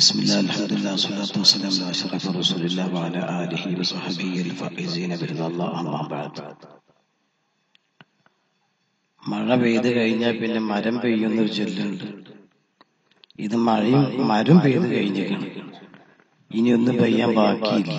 بسم الله الحمد لله والصلاة والسلام على أشرف رسول الله وعلى آله وصحبه الفائزين برضا الله أما بعد മഴ പെയ്ത് കഴിഞ്ഞാൽ പിന്നെ മരം പെയ്യുന്നൊരു ചൊല്ലുണ്ട് ഇത് മഴയും മരം പെയ്ത് കഴിഞ്ഞേക്കണം ഇനി ഒന്നും പെയ്യാൻ ബാക്കിയില്ല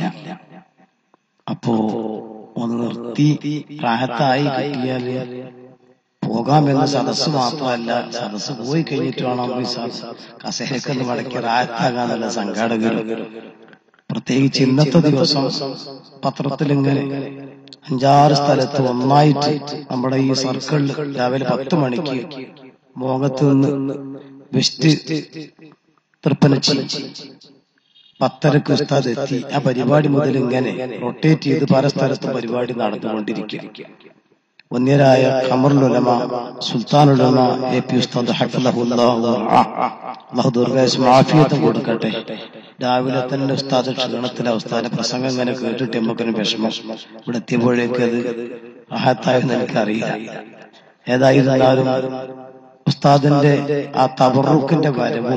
അപ്പോ ഒന്ന് നിർത്തി പ്രായത്തായി കിട്ടിയാല് പോകാമെന്ന സദസ്സ് മാത്രമല്ല സദസ്സ് പോയി കഴിഞ്ഞിട്ട് വേണം ഈ സദസ്സ് കസേരക്കൊന്ന് മടക്കി റായത്താകാന്നുള്ള സംഘാടകർ പ്രത്യേകിച്ച് ഇന്നത്തെ ദിവസം പത്രത്തിൽ ഇങ്ങനെ അഞ്ചാറ് സ്ഥലത്ത് ഒന്നായിട്ട് നമ്മുടെ ഈ സർക്കിളിൽ രാവിലെ പത്ത് മണിക്ക് മോഹത്ത് നിന്ന് വെസ്റ്റ് തൃപ്പനച്ചി പത്തരക്ക് ഉസ്താദ് എത്തി ആ പരിപാടി മുതൽ ഇങ്ങനെ റൊട്ടേറ്റ് ചെയ്ത് പല സ്ഥലത്തും പരിപാടി നടന്നുകൊണ്ടിരിക്കുക വന്യരായ ഖമറുലുലമ സുൽത്താനുലമ എ പി ഉസ്താദ് അള്ളാഹു ദുർഗാശം ആഫിയത്തും കൊടുക്കട്ടെ രാവിലെ തന്നെ ഉസ്താദ് ക്ഷീണത്തിലെ അവസ്ഥാന പ്രസംഗം ഇങ്ങനെ കേട്ടിട്ട് നമുക്കൊരു വിഷമം ഇവിടെ എത്തിയപ്പോഴേക്ക് അത് അഹത്തായെന്ന് എനിക്കറിയില്ല ഏതായിരുന്നാലും ഉസ്താദിന്റെ ആ തബറുക്കിന്റെ വരവും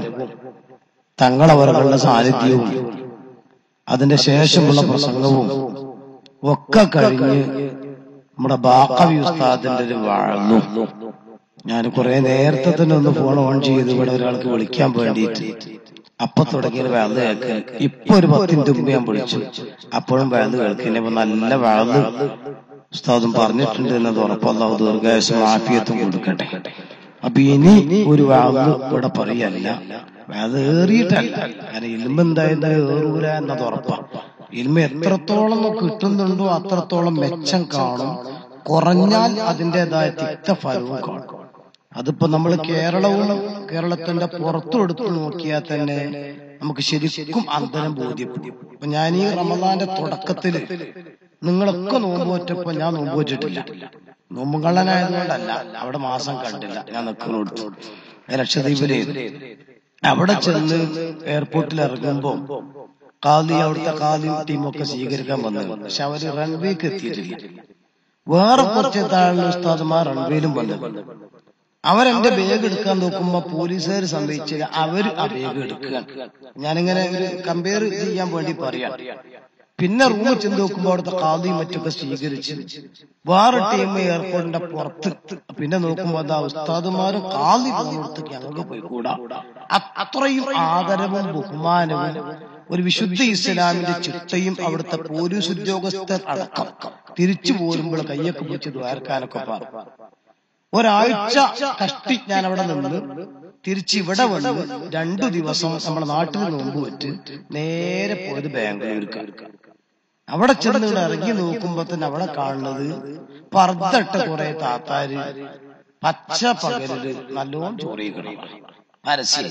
തങ്ങളവരുടെ സാന്നിധ്യവും അതിന്റെ ശേഷമുള്ള പ്രസംഗവും ഒക്കെ കഴിഞ്ഞ് നമ്മുടെ ബാക്കവി ഉസ്താദിന്റെ ഒരു വാഴ്ന്നു ഞാൻ കുറെ നേരത്തെ തന്നെ ഒന്ന് ഫോൺ ഓൺ ചെയ്ത് ഇവിടെ ഒരാൾക്ക് വിളിക്കാൻ വേണ്ടിയിട്ട് അപ്പൊ തുടങ്ങിയ വേള് കേൾക്കാൻ ഇപ്പൊ ഒരു പത്തിന്റെ മുമ്പ് ഞാൻ വിളിച്ചു അപ്പോഴും വേള് കേൾക്കുന്ന ഇപ്പൊ നല്ല വേള് ഉസ്താദും പറഞ്ഞിട്ടുണ്ട് എന്നത് ഉറപ്പല്ലാഹു ദീർഘായുസും ആഫിയത്തും കൊടുക്കട്ടെ അപ്പൊ ഇനി ഒരു വേള് ഇവിടെ പറയല്ല വേള് ഏറിയിട്ടല്ല കാരണം ഇൽമ എന്തായാലും ഏറൂല എന്നത് ഉറപ്പാ ഇൽമ എത്രത്തോളം കിട്ടുന്നുണ്ടോ അത്രത്തോളം മെച്ചം കാണും കുറഞ്ഞാൽ അതിൻ്റെതായ തിക്തഫലവും കാണും അതിപ്പോ നമ്മൾ കേരളവും കേരളത്തിന്റെ പുറത്തും എടുത്തു നോക്കിയാൽ തന്നെ നമുക്ക് ശരിക്കും അന്തരം ബോധ്യപ്പെടും ഇപ്പൊ ഞാൻ ഈ റമദാന്റെ തുടക്കത്തില് നിങ്ങളൊക്കെ നോമ്പ് വെച്ചപ്പോ ഞാൻ നോമ്പ് വെച്ചിട്ടില്ല നോമ്പ് കള്ളനായതുകൊണ്ടല്ല അവിടെ മാസം കണ്ടില്ല ഞാൻ നിൽക്കുന്നോടത്ത് ലക്ഷദ്വീപില് അവിടെ ചെന്ന് എയർപോർട്ടിൽ ഇറങ്ങുമ്പോ കാലി അവിടുത്തെ കാലി ടീമൊക്കെ സ്വീകരിക്കാൻ വന്നു പക്ഷെ അവര് റൺവേക്ക് എത്തിയിട്ടില്ല വേറെ കുറച്ച് താഴെ ഉസ്താദുമാർ റൺവേയിലും വന്നു അവരെന്റെ ബാഗ് എടുക്കാൻ നോക്കുമ്പോ പോലീസുകാർ സംഭവിച്ചില്ല അവര് ആ ബാഗ് എടുക്കുക ഞാനിങ്ങനെ ഒരു കമ്പയർ ചെയ്യാൻ വേണ്ടി പറയാം പിന്നെ റൂമിൽ ചെന്ന് നോക്കുമ്പോ അവിടുത്തെ കാതിയും മറ്റൊക്കെ സ്വീകരിച്ച് വേറെ ടീം എയർപോർട്ടിന്റെ പുറത്ത് പിന്നെ നോക്കുമ്പോ അതാ ഉസ്താദുമാരും കാതി പോകുന്നിടത്തേക്ക് ഞങ്ങൾക്ക് പോയി കൂടാ അത്രയും ആദരവും ബഹുമാനവും ഒരു വിശുദ്ധ ഇസ്ലാമിന്റെ ചിട്ടയും അവിടുത്തെ പോലീസ് ഉദ്യോഗസ്ഥർ അടക്കം തിരിച്ചു പോരുമ്പോൾ കയ്യൊക്കെ പിടിച്ച് ദ്വാരക്കാനൊക്കെ പറഞ്ഞു ഒരാഴ്ച കഷ്ടി ഞാൻ അവിടെ നിന്ന് തിരിച്ച് ഇവിടെ വന്ന് രണ്ടു ദിവസം നമ്മുടെ നാട്ടിൽ നോമ്പ് വെച്ച് നേരെ പോയത് ബാംഗ്ലൂർക്ക് അവിടെ ചെന്ന് ഇവിടെ ഇറങ്ങി നോക്കുമ്പോ തന്നെ അവിടെ കാണുന്നത് പർദ്ദട്ട കുറെ താത്താര് പച്ച പകലില് നല്ലോണം ചോറിയിക്കണം പരസ്യം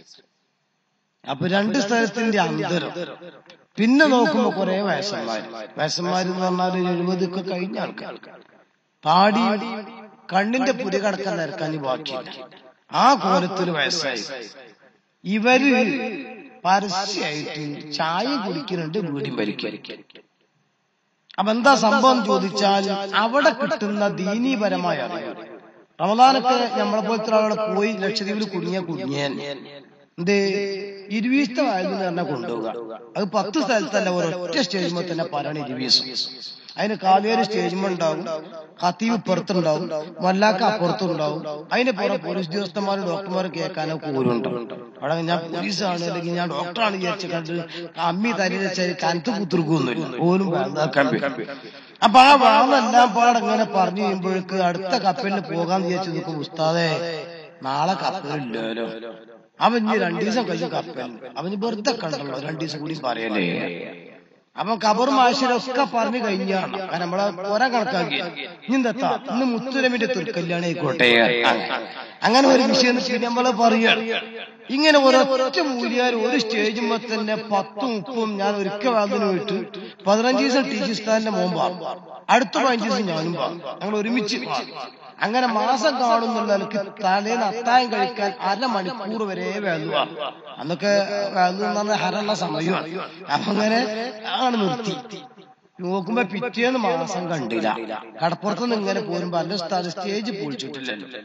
അപ്പൊ രണ്ട് സ്ഥലത്തിന്റെ അന്തരം പിന്നെ നോക്കുമ്പോ കുറെ വയസ്സന്മാര് വയസ്സന്മാര് എന്ന് പറഞ്ഞാൽ എഴുപതൊക്കെ കഴിഞ്ഞ ആൾക്കാർ താടി കണ്ണിന്റെ പുരി കടക്കാൻ നിരക്കാൻ ബാക്കിയില്ല ആ കോലത്തൊരു വയസ്സായി ഇവര് പരസ്യമായിട്ട് ചായ കുടിക്കുന്നുണ്ട് വീടി ഭരിക്കാൻ അപ്പൊ എന്താ സംഭവം ചോദിച്ചാൽ അവിടെ കിട്ടുന്ന ദീനീപരമായ അറിവ് റമദാനൊക്കെ നമ്മളെ പോലത്തെ ആളുകളെ പോയി ലക്ഷദ്വീപിൽ കുടുങ്ങിയ കുടുങ്ങിയാൻ എന്ത് ഇരുവീഴ്ച വയലിൽ നിന്ന് തന്നെ കൊണ്ടുപോവുക അത് പത്ത് സ്ഥലത്തല്ല ഒരൊറ്റ സ്റ്റേജിൽ തന്നെ പറയണ ഇരുവീസം അതിന് കാലുകാര് സ്റ്റേജിൽ ഉണ്ടാവും ഹത്തീവ് ഇപ്പുറത്തുണ്ടാവും വല്ലാക്ക അപ്പുറത്തുണ്ടാവും അതിന് പുറം പോലീസ് ഉദ്യോഗസ്ഥന്മാരും ഡോക്ടർമാരും കേൾക്കാനൊക്കെ ഓരുണ്ടാവും അവിടെ ഞാൻ പോലീസാണ് അല്ലെങ്കിൽ ഞാൻ ഡോക്ടറാണ് വിചാരിച്ചു കണ്ട് അമ്മി തരി വെച്ചാൽ കനത്ത് കുത്തിർക്കൊന്നുമില്ല ഓരും അപ്പൊ ആ വാണെല്ലാം പാടങ്ങനെ പറഞ്ഞു കഴിയുമ്പോഴേക്ക് അടുത്ത കപ്പലിന് പോകാൻ വിചാരിച്ചു നിൽക്കും ഉസ്താദെ നാളെ കപ്പലില്ലല്ലോ അവൻ ഇനി രണ്ടു ദിവസം കഴിഞ്ഞ് കപ്പൽ അവന് വെറുതെ കണ്ടല്ലോ രണ്ടു ദിവസം കൂടി പറയല്ലേ അപ്പൊ കബറും ആശയൊക്കെ പറഞ്ഞു കഴിഞ്ഞാണ് കാരണം നമ്മളെ പോരാ കണക്കാക്കി ഇന്നെത്താ ഇന്ന് മുത്തുരമിന്റെ തുർക്കല്യാണം ആയിക്കോട്ടെ അങ്ങനെ ഒരു വിഷയം പിന്നെ നമ്മള് പറയുകയാണ് ഇങ്ങനെ ഒരൊറ്റ മൂലിയാർ ഒരു സ്റ്റേജുമ്പോ തന്നെ പത്തും ഉപ്പും ഞാൻ ഒരിക്കൽ വാതിന് പോയിട്ട് പതിനഞ്ച് ദിവസം ടീച്ചിസ്ഥാന്റെ മോമ്പാ അടുത്ത പതിനഞ്ച് ദിവസം ഞാനും ഞങ്ങൾ ഒരുമിച്ച് അങ്ങനെ മാസം കാണുന്നുള്ള നിലക്ക് തലേന്ന് അത്തായം കഴിക്കാൻ അരമണിക്കൂർ വരെ വേളുവാ അന്നൊക്കെ വേളു എന്ന് പറഞ്ഞാൽ ഹരള്ള സമയമാണ് അപ്പൊ അങ്ങനെ ആണ് നിർത്തി നോക്കുമ്പോ പിറ്റേന്ന് മാസം കണ്ടില്ല കടപ്പുറത്തുനിന്ന് ഇങ്ങനെ പോരുമ്പോ അല്ല സ്റ്റേജ് പൊളിച്ചിട്ടില്ലല്ലോ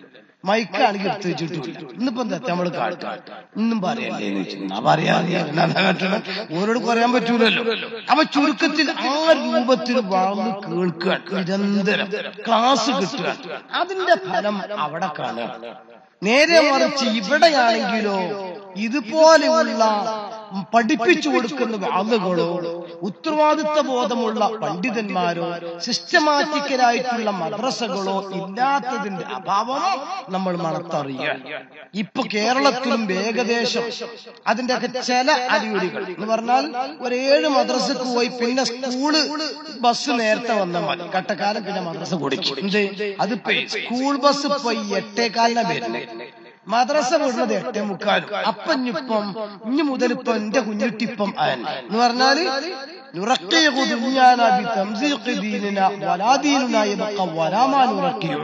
മൈക്കാണെങ്കിൽ എടുത്ത് വെച്ചിട്ടില്ല ഇന്നിപ്പോ എന്താ നമ്മൾ കാട്ടുക ഇന്നും പറയല്ലേ എന്ന് ചോദിച്ചു എന്നാ പറയാതെ കാട്ടണം ഓരോട് പറയാൻ പറ്റൂലല്ലോ അപ്പൊ ചുരുക്കത്തിൽ ആ രൂപത്തിൽ വളർന്ന് കേൾക്കുക നിരന്തരം ക്ലാസ് കിട്ടുക അതിന്റെ ഫലം അവിടെ കാണുക നേരെ മറിച്ച് ഇവിടെയാണെങ്കിലോ ഇതുപോലെയുള്ള പഠിപ്പിച്ചു കൊടുക്കുന്ന ആളുകളോ ഉത്തരവാദിത്ത ബോധമുള്ള പണ്ഡിതന്മാരോ സിസ്റ്റമാറ്റിക്കലായിട്ടുള്ള മദ്രസകളോ ഇല്ലാത്തതിന്റെ അഭാവം നമ്മൾ മണത്തറിയുക ഇപ്പൊ കേരളത്തിലും ഏകദേശം അതിന്റെ ഒക്കെ ചില അടിയൊടികൾ എന്ന് പറഞ്ഞാൽ ഒരു ഏഴ് മദ്രസക്ക് പോയി പിന്നെ സ്കൂള് ബസ് നേരത്തെ വന്നാൽ മതി കട്ടക്കാലം പിന്നെ മദ്രസ കൊടുക്കും എന്ത് അതിപ്പോ സ്കൂൾ ബസ് ഇപ്പൊ ഈ എട്ടേക്കാലിനാ വരുന്നത് മദ്രസ വിടുന്നത് എട്ടേ മുക്കാലും അപ്പൊ ഇപ്പം ഇനി മുതൽ ഇപ്പൊ എന്റെ കുഞ്ഞുട്ടിപ്പം ആയൻ എന്ന് പറഞ്ഞാല് نرقيه دنيانا بتمزيق ديننا ولا ديننا يبقى ولا ما نرقيه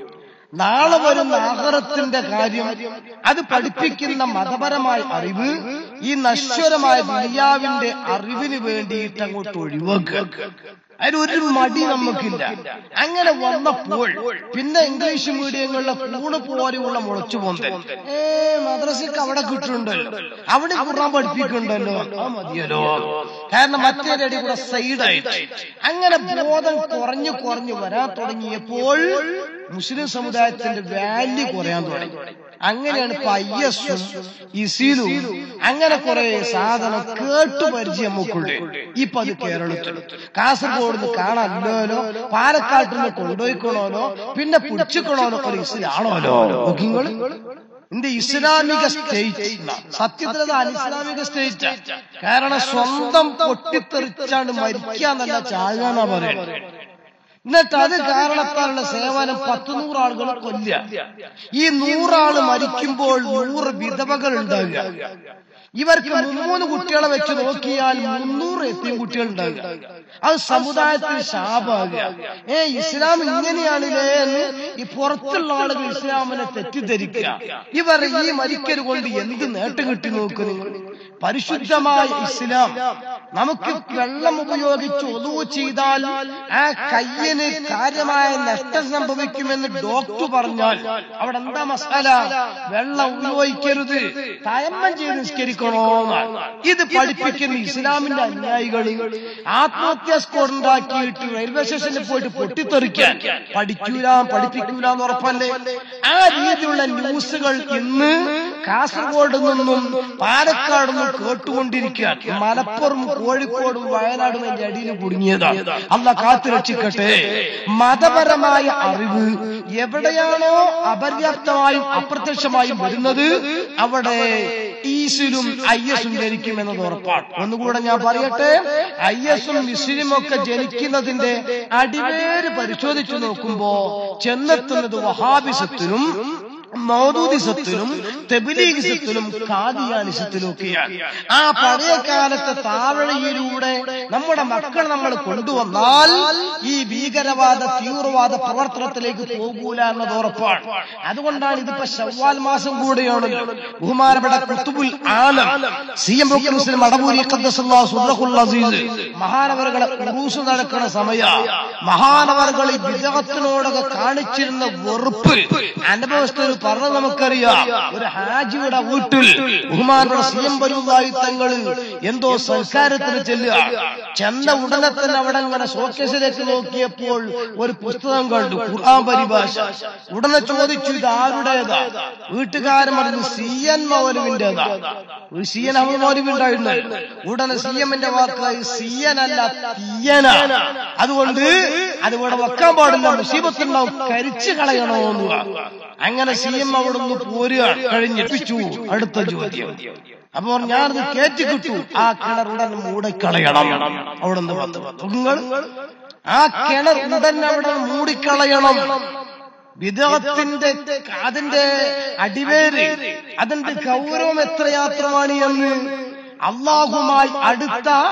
നാളെ വരുന്ന ആഹ്റത്തിന്റെ കാര്യം അത് പഠിപ്പിക്കുന്ന മതപരമായ അറിവ് ഈ നശ്വരമായ ദുനിയാവിന്റെ അറിവിന് വേണ്ടിയിട്ട് അങ്ങോട്ട് ഒഴിവാക്കുക അതിനൊരു മടി നമുക്കില്ല അങ്ങനെ വന്നപ്പോൾ പിന്നെ ഇംഗ്ലീഷ് മീഡിയങ്ങളിലെ കൂടെ പോലെയുള്ള മുളച്ചു പോന്തൻ ഏ മദ്രസക്ക് അവിടെ കിട്ടുന്നുണ്ടല്ലോ അവിടെ ഖുർആൻ പഠിപ്പിക്കുന്നുണ്ടല്ലോ ആ മതിയല്ലോ കാരണം മറ്റേ അടി കൂടെ സൈഡായിട്ട് അങ്ങനെ ബോധം കുറഞ്ഞു കുറഞ്ഞു വരാൻ തുടങ്ങിയപ്പോൾ മുസ്ലിം സമുദായത്തിന്റെ വാല്യൂ കുറയാൻ തുടങ്ങി അങ്ങനെയാണ് ഇപ്പൊ ഐ എസും ഇസിലും അങ്ങനെ സാധനം കേട്ടു പരിചയം നമുക്കുണ്ട് ഇപ്പൊ അത് കേരളത്തിൽ കാസർഗോഡ് നിന്ന് കാണാനല്ലോ പാലക്കാട്ടിൽ നിന്ന് കൊണ്ടുപോയിക്കണോലോ പിന്നെ പിടിച്ചിക്കണോലോ ഒരു ഇസിലാണോലോ നിങ്ങൾ ഇന്ത്യ ഇസ്ലാമിക സ്റ്റേറ്റ് സത്യത്തിൽ അത് അനിസ്ലാമിക സ്റ്റേറ്റ് കാരണം സ്വന്തം പൊട്ടിത്തെറിച്ചാണ് മരിക്കാന്നല്ല ചാകാന്നാ പറയുന്നത് എന്നിട്ട് അത് കാരണത്താലുള്ള സേവനം പത്ത് നൂറാളുകൾ കൊല്ല ഈ നൂറാള് മരിക്കുമ്പോൾ നൂറ് വിധവകൾ ഉണ്ടാകുക ഇവർക്ക് മുമ്മൂന്ന് കുട്ടികളെ വെച്ച് നോക്കിയാൽ മുന്നൂറ് എത്തിയും കുട്ടികൾ ഉണ്ടാകുക അത് സമുദായത്തിന് ശാപാകുക ഏ ഇസ്ലാം ഇങ്ങനെയാണില്ലേ എന്ന് ഈ പുറത്തുള്ള ആളുകൾ ഇസ്ലാമിനെ തെറ്റിദ്ധരിക്കുക ഇവർ ഈ മരിക്കൽ കൊണ്ട് എന്ത് നേട്ടം കിട്ടി നോക്കു നിങ്ങൾ പരിശുദ്ധമായ ഇസ്ലാം നമുക്ക് വെള്ളം ഉപയോഗിച്ച് ഒതുവ് ചെയ്താൽ ആ കയ്യന് കാര്യമായ നഷ്ടം സംഭവിക്കുമെന്ന് ഡോക്ടർ പറഞ്ഞാൽ അവിടെ എന്താ മസാല വെള്ളം ഉപയോഗിക്കരുത് തയമ്മം ചെയ്ത് നിസ്കരിക്കണോ ഇത് പഠിപ്പിക്കുന്ന ഇസ്ലാമിന്റെ അനുയായികൾ ആത്മഹത്യാ സ്കോഡ് ഉണ്ടാക്കിയിട്ട് റെയിൽവേ സ്റ്റേഷനിൽ പോയിട്ട് പൊട്ടിത്തെറിക്കാൻ പഠിക്കൂല പഠിപ്പിക്കൂല എന്ന് ഉറപ്പല്ലേ ആ രീതിയിലുള്ള ന്യൂസുകൾ ഇന്ന് കാസർഗോഡ് നിന്നും പാലക്കാട് നിന്നും കേട്ടുകൊണ്ടിരിക്കാൻ മലപ്പുറം കോഴിക്കോടും വയനാടും എന്റെ അടിയിൽ കുടുങ്ങിയതാണ് അല്ല കാത്തു രക്ഷിക്കട്ടെ മതപരമായ അറിവ് എവിടെയാണോ അപര്യാപ്തമായും അപ്രത്യക്ഷമായും വരുന്നത് അവിടെ ഈസിലും ഐ എസും ജനിക്കുമെന്നത് ഉറപ്പാണ് ഒന്നുകൂടെ ഞാൻ പറയട്ടെ ഐ എസും ഇസ്ലിം ഒക്കെ ജനിക്കുന്നതിന്റെ അടിവേര് പരിശോധിച്ചു നോക്കുമ്പോ ചെന്നെത്തുന്നത് വഹാബിസത്തിനും മൗദൂദിസത്തിലും തെബിലീഗിസത്തിലും കാദിയാനിസത്തിലും ഒക്കെയാണ് ആ പഴയ കാലത്തെ താവഴയിലൂടെ നമ്മുടെ മക്കൾ നമ്മൾ കൊണ്ടുവന്നാൽ ഈ ഭീകരവാദ തീവ്രവാദ പ്രവർത്തനത്തിലേക്ക് പോകൂല എന്നത് ഉറപ്പാണ് അതുകൊണ്ടാണ് ഇതിപ്പോ ശവ്വാൽ മാസം കൂടെയാണല്ലോ ബഹുമാനപ്പെട്ട കുത്തുബുൽ ആലം സി എം മുസ്ലിം അടവൂരി അസീസ് മഹാനവറുകളെ ഉറൂസ് നടക്കുന്ന സമയ മഹാനവറുകൾ ഈ വിദേഹത്തിനോടൊക്കെ കാണിച്ചിരുന്ന വെറുപ്പ് അനുഭവസ്ഥ പറഞ്ഞ നമുക്കറിയാം ഒരു ഹാജിയുടെ വീട്ടിൽ ബഹുമാനപ്പെട്ട സി എം ബരുവായി തങ്ങൾ എന്തോ സംസ്കാരത്തിന് ചെല്ലുക ചെന്ന ഉടനെ തന്നെ അവിടെ അങ്ങനെ ഷോക്കേസിലേക്ക് നോക്കിയപ്പോൾ ഒരു പുസ്തകം കണ്ടു ഖുർആൻ പരിഭാഷ ഉടനെ ചോദിച്ചു ഇത് ആരുടേതാ വീട്ടുകാരൻ പറഞ്ഞു സി എൻ മൗലവിന്റേതാ ഒരു സി എൻ അഹമ്മദ് മൗലവി ഉണ്ടായിരുന്നു ഉടനെ സി എമ്മിന്റെ വാക്കായി സി എൻ അല്ല തീയന അതുകൊണ്ട് അത് ഇവിടെ വെക്കാൻ പാടില്ല മുസീബത്തുണ്ടാവും കരിച്ചു കളയണോന്ന് അങ്ങനെ സി എം അവിടെ നിന്ന് പോരുക കഴിഞ്ഞിപ്പിച്ചു അടുത്ത ചോദ്യം അപ്പൊ ഞാനത് കയറ്റി കിട്ടു ആ കിണർ ഉടൻ മൂടിക്കളയണം അവിടെ നിന്ന് വന്ന് നിങ്ങൾ ആ കിണർ ഉടൻ അവിടെ മൂടിക്കളയണം വിദേഹത്തിന്റെ അതിന്റെ അടിവേര് അതിന്റെ ഗൗരവം എത്രയാത്രമാണ് എന്ന് അള്ളാഹുമായി അടുത്ത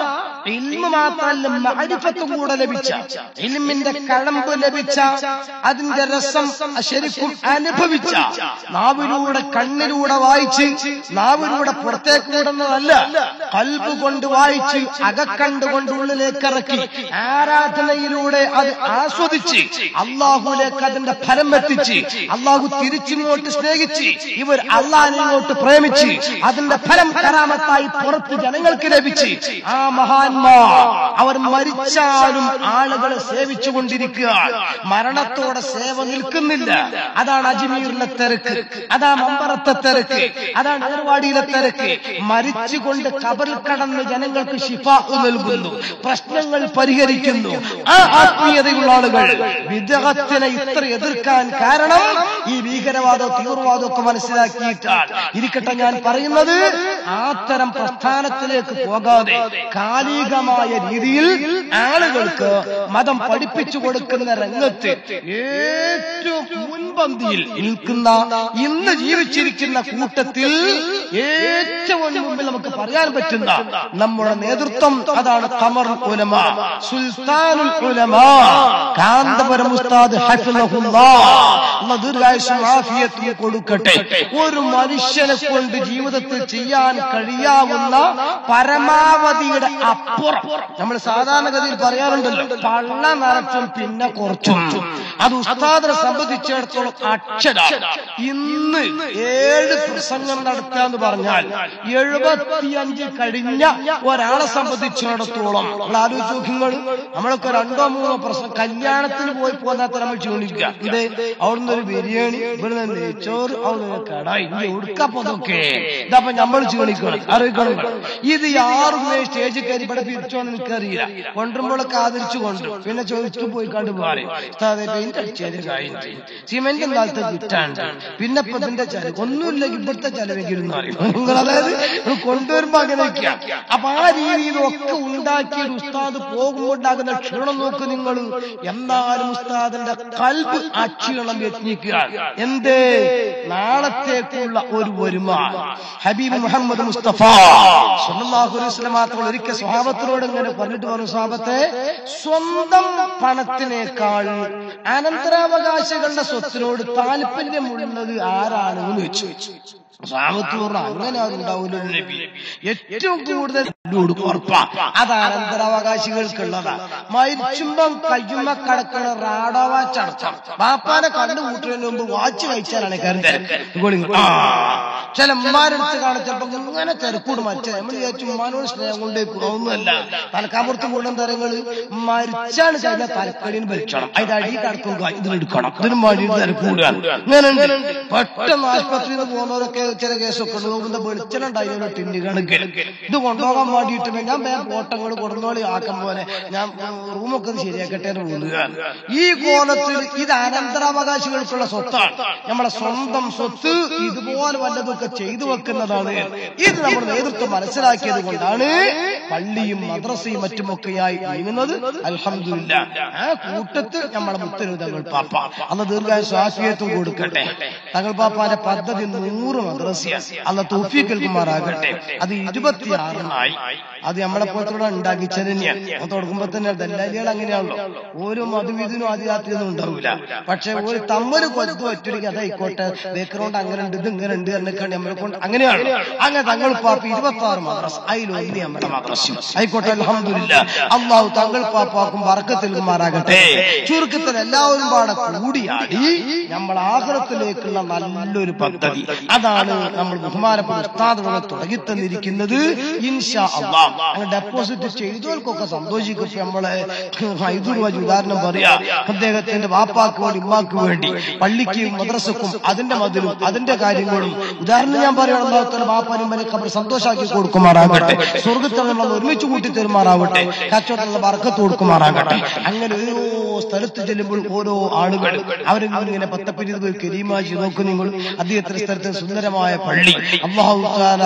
ഇൽമ മാത്രമല്ല മഅരിഫത്തും കൂടെ ലഭിച്ച ഇൽമിന്റെ കഴമ്പ് ലഭിച്ച അതിന്റെ രസം ശരിക്കും അനുഭവിച്ച നാവിലൂടെ കണ്ണിലൂടെ വായിച്ച് നാവിലൂടെ പുറത്തേക്ക് വിടുന്നതല്ല കൽബ് കൊണ്ട് വായിച്ച് അകക്കണ്ടുകൊണ്ട് ഉള്ളിലേക്ക് ഇറക്കി ആരാധനയിലൂടെ അത് ആസ്വദിച്ച് അള്ളാഹുലേക്ക് അതിന്റെ ഫലം എത്തിച്ച് അള്ളാഹു തിരിച്ചിങ്ങോട്ട് സ്നേഹിച്ച് ഇവർ അള്ളാഹിനോട്ട് പ്രേമിച്ച് അതിന്റെ ഫലം കരാമത്തായി പുറത്ത് ജനങ്ങൾക്ക് ലഭിച്ച് ആ മഹാന്മാർ അവർ മരിച്ചാലും ആളുകളെ സേവിച്ചു കൊണ്ടിരിക്കുക മരണത്തോടെ സേവ നിൽക്കുന്നില്ല അതാണ് അജ്മീറിലെ തിരക്ക് അതാ മമ്പറത്തെ തിരക്ക് അതാണ് ഏർവാടിയിലെ തിരക്ക് മരിച്ചുകൊണ്ട് കബറിൽ കടന്ന് ജനങ്ങൾക്ക് ശിഫ നൽകുന്നു പ്രശ്നങ്ങൾ പരിഹരിക്കുന്നു ആ ആത്മീയതയുള്ള ആളുകൾ വിദേഹത്തിനെ ഇത്ര എതിർക്കാൻ കാരണം ഈ ഭീകരവാദവും തീവ്രവാദവും ഒക്കെ മനസ്സിലാക്കിയിട്ടാണ് ഇരിക്കട്ടെ ഞാൻ പറയുന്നത് അത്തരം പ്രസ്ഥാനത്തിലേക്ക് പോകാതെ കാലികമായ രീതിയിൽ ആളുകൾക്ക് മതം പഠിപ്പിച്ചു കൊടുക്കുന്ന രംഗത്ത് ഏറ്റവും മുൻപന്തിയിൽ നിൽക്കുന്ന ഇന്ന് ജീവിച്ചിരിക്കുന്ന കൂട്ടത്തിൽ ഏറ്റവും മുമ്പിൽ നമുക്ക് പറയാൻ പറ്റുന്ന നമ്മുടെ നേതൃത്വം അതാണ് കമർ ഉലമ സുൽത്താനുൽ ഉലമ കാന്തപുരം ഉസ്താദ് ഹഫിളഹുല്ലാഹ് അല്ലാഹ് ദീർഘായുസ്സും ആഫിയത്തും കൊടുക്കട്ടെ ഒരു മനുഷ്യനെ കൊണ്ട് ജീവിതത്തിൽ ചെയ്യാൻ കഴിയാവുന്ന പരമാവധിയുടെ അപ്പുറം നമ്മൾ സാധാരണഗതിയിൽ പറയാറുണ്ടല്ലോ പള്ള നിറച്ചും പിന്നെ കുറച്ചും അത് ഉസ്താദിനെ സംബന്ധിച്ചിടത്തോളം അക്ഷര ഇന്ന് ഏഴ് പ്രസംഗം നടത്താന്ന് പറഞ്ഞാൽ എഴുപത്തിയഞ്ച് കഴിഞ്ഞ ഒരാളെ സംബന്ധിച്ചിടത്തോളം നമ്മൾ ആലോചിച്ച് നോക്കുമ്പോൾ നമ്മളൊക്കെ രണ്ടോ മൂന്നോ പ്രസംഗം കല്യാണത്തിന് പോയി പോകാത്ത നമ്മൾ ക്ഷീണിക്കുക ഇത് അവിടുന്ന് ഒരു ബിരിയാണി ഇവിടുന്ന് നെയ്ച്ചോറ് അവിടുന്ന് കടായി ഇത് എവിടുക്കപ്പൊതൊക്കെ ഇതപ്പൊ നമ്മൾ ക്ഷീണിക്കണം അറിയിക്കണം ഇത് ആറും സ്റ്റേജിൽ കയറി ഇവിടെ പിരിച്ചോന്ന് എനിക്കറിയില്ല കൊണ്ടുമ്പോഴൊക്കെ ആദരിച്ചു കൊണ്ടു പിന്നെ ചോദിച്ചു പോയി കണ്ടു പോകാറ് പെയിന്റ് അടിച്ചത് കഴിഞ്ഞു സിമെന്റ് കാലത്ത് കിട്ടാണ്ട് പിന്നെ ഇപ്പൊ ഇതിന്റെ ചെലവ് ഒന്നുമില്ല ഇവിടുത്തെ ചെലവെങ്കിലും എന്ന് പറയും നിങ്ങൾ അതായത് ഇത് കൊണ്ടുവരുമ്പോ അങ്ങനെയൊക്കെയാ അപ്പൊ ആ രീതിയിലൊക്കെ ഉണ്ടാക്കിയ ഒരു ഉസ്താദ് പോകുമ്പോൾ ഉണ്ടാകുന്ന ക്ഷീണം നോക്ക് നിങ്ങൾ എന്നാലും ഉസ്താദിന്റെ കൽബ് ആ ക്ഷീണം യത്നിക്കുക എന്തേ നാളത്തേക്കുള്ള ഒരു വരുമാനം ഹബീബ് മുഹമ്മദ് മുസ്തഫ സല്ലല്ലാഹു അലൈഹി വസല്ലം മാത്രം ഒരിക്കൽ സ്വഹാബത്തിനോട് ഇങ്ങനെ പറഞ്ഞിട്ട് പറഞ്ഞു സ്വഹാബത്തെ സ്വന്തം പണത്തിനേക്കാൾ അനന്തരാവകാശികളുടെ സ്വത്തിനോട് താല്പര്യമുള്ളത് ആരാണ് എന്ന് വെച്ചു സാമത്ത് പറഞ്ഞു അങ്ങനെ അതുണ്ടാവില്ല നബി ഏറ്റവും കൂടുതൽ കൊടുക്കും ഉറപ്പാ അത് അനന്തരാവകാശികൾക്കുള്ളതാ മരിച്ചുമ്പം കയ്യുമ്മ കടക്കണ റാഡോ വാച്ച് അടച്ചാം ബാപ്പാനെ കണ്ടു കൂട്ടുന്നതിന് മുമ്പ് വാച്ച് കഴിച്ചാലാണ് കാര്യം തിരക്ക് ആ ചില ഉമ്മാരെടുത്ത് കാണിച്ചപ്പോ ഇങ്ങനെ തിരക്കൂട് മച്ച നമ്മൾ വിചാരിച്ചു ഉമ്മാനോട് സ്നേഹം കൊണ്ട് ഒന്നുമല്ല തലക്കാപ്പുറത്ത് കൂടുന്ന തരങ്ങള് മരിച്ചാണ് കഴിഞ്ഞാൽ തലക്കടിന് വലിച്ചണം അതിന്റെ അടി കടക്കും ഇതിലെടുക്കണം ഇതിന് മടി തിരക്കൂടുകയാണ് ഇങ്ങനെ പെട്ടെന്ന് ആശുപത്രിയിൽ നിന്ന് പോകുന്നവരൊക്കെ ചില കേസൊക്കെ ഉണ്ട് നോക്കുന്ന വെളിച്ചെണ്ണ ഉണ്ടായിരുന്നു ടിന്നി കണക്കിൽ ഇത് കൊണ്ടുപോകാൻ വേണ്ടിയിട്ട് ഞാൻ വേറെ ഓട്ടങ്ങൾ കൊടുന്നോളി ആക്കം പോലെ ഞാൻ ഞാൻ റൂമൊക്കെ ഒന്ന് ശരിയാക്കട്ടെ എന്ന് പോകുകയാണ് ഈ കോലത്തിൽ ഇത് അനന്തരാവകാശികൾക്കുള്ള സ്വത്താണ് നമ്മളെ സ്വന്തം സ്വത്ത് ഇതുപോലെ വല്ലതൊക്കെ ചെയ്തു വെക്കുന്നതാണ് ഇത് നമ്മുടെ നേതൃത്വം മനസ്സിലാക്കിയത് കൊണ്ടാണ് പള്ളിയും മദ്രസയും മറ്റുമൊക്കെയായി നീങ്ങുന്നത് അൽഹംദുലില്ല ആ കൂട്ടത്തിൽ നമ്മളെ മുത്തരവ് പാപ്പ അന്ന് ദീർഘായ സ്വാസ്ഥ്യത്വം കൊടുക്കട്ടെ തങ്ങൾ പാപ്പാന്റെ പദ്ധതി നൂറ് മദ്രസയാണ് അന്ന് തൂഫിക്കൽക്കുമാറാകട്ടെ അത് ഇരുപത്തിയാറിനായി അത് നമ്മളെ പോലത്തുള്ള ഉണ്ടാക്കിച്ചത് തന്നെയാണ് അത് തുടങ്ങുമ്പോ തന്നെ ദല്ലാലികൾ അങ്ങനെയാണല്ലോ ഓരോ മധുവിധിനും ആദ്യരാത്രിയൊന്നും ഉണ്ടാവില്ല പക്ഷെ ഒരു തമ്മല് കൊച്ചു ഒറ്റയ്ക്ക് അതായിക്കോട്ടെ ബേക്കറോണ്ട് അങ്ങനെ ഉണ്ട് ഇത് ഇങ്ങനെ ഉണ്ട് എന്നൊക്കെ നമ്മളെ കൊണ്ട് അങ്ങനെയാണ് അങ്ങനെ തങ്ങൾ പാപ്പ ഇരുപത്തി ആറ് മദ്രസ് അതിലൊന്ന് നമ്മുടെ മദ്രസ ആയിക്കോട്ടെ അലഹമില്ല അള്ളാഹു തങ്ങൾ പാപ്പാക്കും വറക്കത്തിൽമാറാകട്ടെ ചുരുക്കത്തിൽ എല്ലാവരും പാടെ കൂടിയാടി നമ്മൾ ആഹ്റത്തിലേക്കുള്ള നല്ലൊരു പദ്ധതി അതാണ് നമ്മൾ ബഹുമാനപ്പെട്ട ഉസ്താദുകളെ തുടങ്ങി തന്നിരിക്കുന്നത് ഇൻഷാ അള്ളാഹ് അങ്ങ് ഡെപ്പോസിറ്റ് ചെയ്തവർക്കൊക്കെ സന്തോഷിക്കും നമ്മളെ ഹൈദൂർ വാജി ഉദാഹരണം പറയാ അദ്ദേഹത്തിന്റെ വാപ്പാക്ക് വേണ്ടി ഉമ്മാക്ക് വേണ്ടി പള്ളിക്കും മദ്രസക്കും അതിന്റെ മതിലും അതിന്റെ കാര്യങ്ങളും ഉദാഹരണം ഞാൻ പറയുകയാണ് അള്ളാഹുത്തല വാപ്പാനും വരെ അവർ സന്തോഷാക്കി കൊടുക്കുമാറാകട്ടെ സ്വർഗത്തിൽ നമ്മൾ ഒരുമിച്ച് കൂട്ടി തരുമാറാവട്ടെ കച്ചവടത്തിലുള്ള വർക്കത്ത് കൊടുക്കുമാറാകട്ടെ അങ്ങനെ ഓരോ സ്ഥലത്ത് ചെല്ലുമ്പോൾ ഓരോ ആളുകൾ അവരിങ്ങനെ പത്തപ്പിരിത് പോയി കരീമാജി നോക്കും നിങ്ങൾ അദ്ദേഹത്തിന്റെ സ്ഥലത്ത് സുന്ദരമായ പള്ളി അള്ളാഹു താല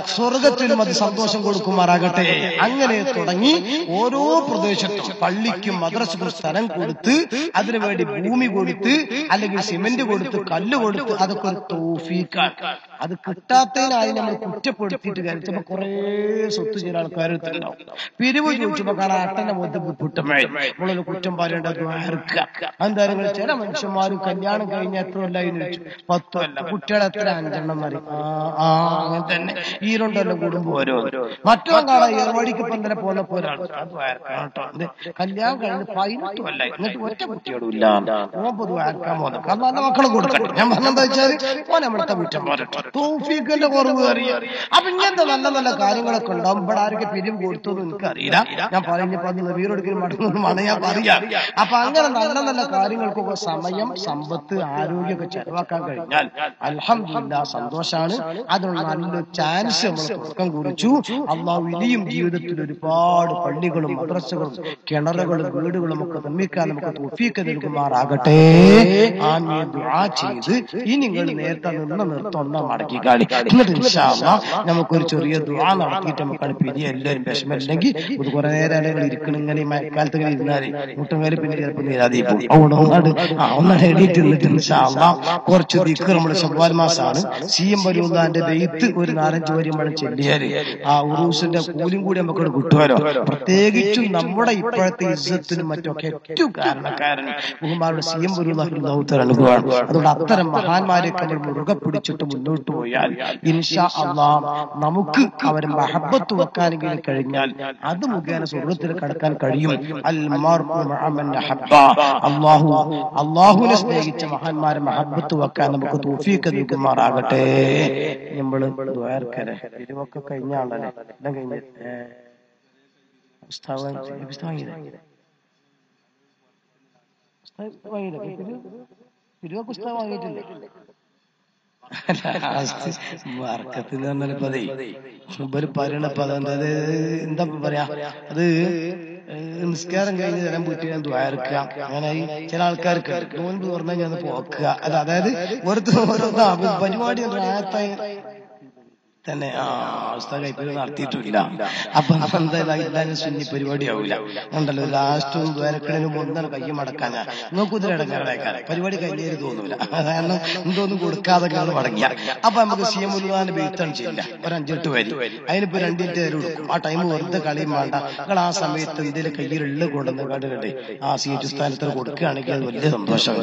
സ്വർഗത്തിലും അത് സന്തോഷം കൊടുക്കുമാറാകട്ടെ അങ്ങനെ തുടങ്ങി ഓരോ പ്രദേശത്തും പള്ളിക്കും മദ്രസക്കും സ്ഥലം കൊടുത്ത് അതിനുവേണ്ടി ഭൂമി കൊടുത്ത് അല്ലെങ്കിൽ സിമന്റ് കൊടുത്ത് കല്ല് കൊടുത്ത് അതൊക്കെ ഒരു തോഫീക്കാണ് അത് കിട്ടാത്തതിനായി നമ്മൾ കുറ്റപ്പെടുത്തിയിട്ട് കഴിച്ചപ്പോ കുറെ സ്വത്ത് ചില ആൾക്കാരെടുത്തുണ്ടാവും പിരിവ് ചോദിച്ചപ്പോ കാണാൻ അട്ടന്റെ മുഖത്ത് പുട്ടമേ നമ്മളൊരു കുറ്റം പറയേണ്ടത് എന്തായാലും ചില മനുഷ്യന്മാരും കല്യാണം കഴിഞ്ഞ എത്ര കൊല്ലായി ചോദിച്ചു പത്തോ അല്ല കുട്ടികളെ എത്ര അഞ്ചെണ്ണം മതി ആ ആ അങ്ങനെ തന്നെ ഈ രണ്ടെല്ലാം കൂടുമ്പോ ഓരോ മറ്റോ കാണാൻ ഏർവാടിക്ക് പന്തല പോലെ ഒരാൾ അത് വയർക്കണം കേട്ടോ അത് കല്യാണം കഴിഞ്ഞ് പതിനെട്ട് കൊല്ലായി എന്നിട്ട് ഒറ്റ കുട്ടിയോടും ഇല്ല ഓമ്പത് വയർക്കാൻ പോകുന്നത് കാരണം നല്ല മക്കളെ കൊടുക്കട്ടെ ഞാൻ പറഞ്ഞെന്താ വെച്ചാൽ ഓൻ നമ്മളത്തെ കുറ്റം പോരട്ടെ തോഫീഖിന്റെ കുറവ് അറിയാം അപ്പൊ ഇങ്ങനത്തെ നല്ല നല്ല കാര്യങ്ങളൊക്കെ ഉണ്ടാവും ഇവിടെ ആരൊക്കെ പിരിവ് കൊടുത്തു എന്ന് എനിക്കറിയില്ല ഞാൻ പറഞ്ഞപ്പോ അത് വീടെടുക്കലും മടങ്ങുന്നതുമാണ് ഞാൻ പറയാം അപ്പൊ അങ്ങനെ നല്ല നല്ല കാര്യങ്ങൾക്കൊക്കെ സമയം സമ്പത്ത് ആരോഗ്യമൊക്കെ ചെലവാക്കാൻ കഴിഞ്ഞാൽ അൽഹംദുലില്ലാ സന്തോഷാണ് അതിനുള്ള നല്ലൊരു ചാൻസ് നമ്മൾ തുടക്കം കുറിച്ചു അള്ളാഹു ഇനിയും ജീവിതത്തിൽ ഒരുപാട് പള്ളികളും മദ്രസകളും കിണറുകളും വീടുകളും ഒക്കെ നിർമ്മിക്കാൻ നമുക്ക് തൊഫീക്ക് നൽകുമാറാകട്ടെ ആമീൻ ദുആ ചെയ്ത് ഈ നിങ്ങൾ നേരത്തെ നിന്ന നിർത്തം ഒന്നാ മടക്കി കാണി എന്നിട്ട് ഇൻഷാ അല്ലാഹ് നമുക്കൊരു ചെറിയ ദുആ നടത്തിയിട്ട് നമുക്കാണ് പിരി എല്ലാവരും വിഷമമില്ലെങ്കിൽ ഇത് കുറെ നേരം അല്ലെങ്കിൽ ഇരിക്കണം ഇങ്ങനെ ഈ മഴക്കാലത്ത് ഇങ്ങനെ ഇരുന്നാല് മുട്ടുമേല് പിന്നെ ചിലപ്പോൾ നീരാതി പോകും അതുകൊണ്ട് ഒന്നാട് ആ ഒന്നാട് എണീറ്റ് നിന്നിട്ട് ഇൻഷാ അല്ലാഹ് കുറച്ച് ദിക്കർ നമ്മൾ ശവ്വാൽ മാസമാണ് സി എം വരൂന്നാന്റെ ബെയ്ത്ത് ഒരു നാലഞ്ച് വരി നമ്മൾ ചെല്ലിയാല് ആ ഉറൂസിന്റെ കൂലിയും കൂടി നമുക്ക് കിട്ടുമല്ലോ പ്രത്യേകിച്ചും നമ്മുടെ ഇപ്പോഴത്തെ ഇജ്ജത്തിനും മറ്റൊക്കെ ഏറ്റവും കാരണക്കാരൻ ബഹുമാരുടെ സി എം വരൂന്നാഹുത്തർ അനുഭവമാണ് അതുകൊണ്ട് അത്തരം മഹാന്മാരെയൊക്കെ നമ്മൾ മുറുകെ പിടിച്ചിട്ട് മുന്നോട്ട് പോയാൽ ഇൻഷാ അള്ളാ നമുക്ക് അവരെ മഹബത്ത് വെക്കാനെങ്കിലും കഴിഞ്ഞാൽ അത് മുഖേന സ്വർഗത്തിൽ കടക്കാൻ കഴിയും അൽ മാർഉ മഅ മൻ അഹബ്ബ. അള്ളാഹു അള്ളാഹുവിനെ സ്നേഹിച്ച മഹാന്മാരെ മഹബത്ത് വെക്കാൻ നമുക്ക് തൗഫീഖ് നൽകുമാറാകട്ടെ നമ്മൾ ദ്വാരക്കരെ ഇരുവൊക്കെ കഴിഞ്ഞ ആളല്ലേ എല്ലാം കഴിഞ്ഞ് ഏ, പുസ്തകം വാങ്ങിച്ചു. ഈ പുസ്തകം വാങ്ങിയില്ലേ? പുസ്തകം വാങ്ങിയില്ലേ? പിരിവ് പിരിവ് പുസ്തകം വാങ്ങിയിട്ടില്ലേ വർക്കത്ത് എന്ന് പറഞ്ഞാൽ ഇപ്പൊ അതേ ഇവര് പറയണപ്പോ അതെന്താ എന്താ പറയാ അത് ഏഹ് നിസ്കാരം കഴിഞ്ഞ് തരാൻ വീട്ടിൽ ഞാൻ ദ്വാരക്കുക അങ്ങനെ ഈ ചില ആൾക്കാർക്ക് നോൻപ് തുറന്നാൽ ഞാൻ പോക്കുക അല്ല അതായത് ഓരോരുത്തർ ഓരോ ആ, പരിപാടി ആയത്തായി തന്നെ ആ അവസ്ഥ കൈപ്പിൽ നടത്തിയിട്ടില്ല അപ്പൊ എന്തായാലും സുന്നി പരിപാടി ആവില്ല ഉണ്ടല്ലോ ലാസ്റ്റും ദ്വാരക്കണിനും ഒന്നാണ് കയ്യ മടക്കാൻ നിങ്ങൾക്ക് കുതിര ഇടങ്ങാറേക്കാൻ പരിപാടി കഴിഞ്ഞേര് തോന്നൂല കാരണം എന്തോന്നും കൊടുക്കാതെ കാണും മടങ്ങിയ അപ്പൊ നമുക്ക് സി എം ഉൽവാന്റെ ബെയ്ത്താണ് ചെയ്യില്ല ഒരു അഞ്ചെട്ട് പേര് അതിനിപ്പോ രണ്ടിന്റെ പേര് കൊടുക്കും ആ ടൈം വെറുതെ കളിയും വേണ്ട നിങ്ങൾ ആ സമയത്ത് എന്തെങ്കിലും കയ്യിലുള്ള കൊണ്ടുവന്ന് കണ്ടുകണ്ടേ ആ സി എച്ച് സ്ഥാനത്തിന് കൊടുക്കുകയാണെങ്കിൽ അത് വലിയ സന്തോഷം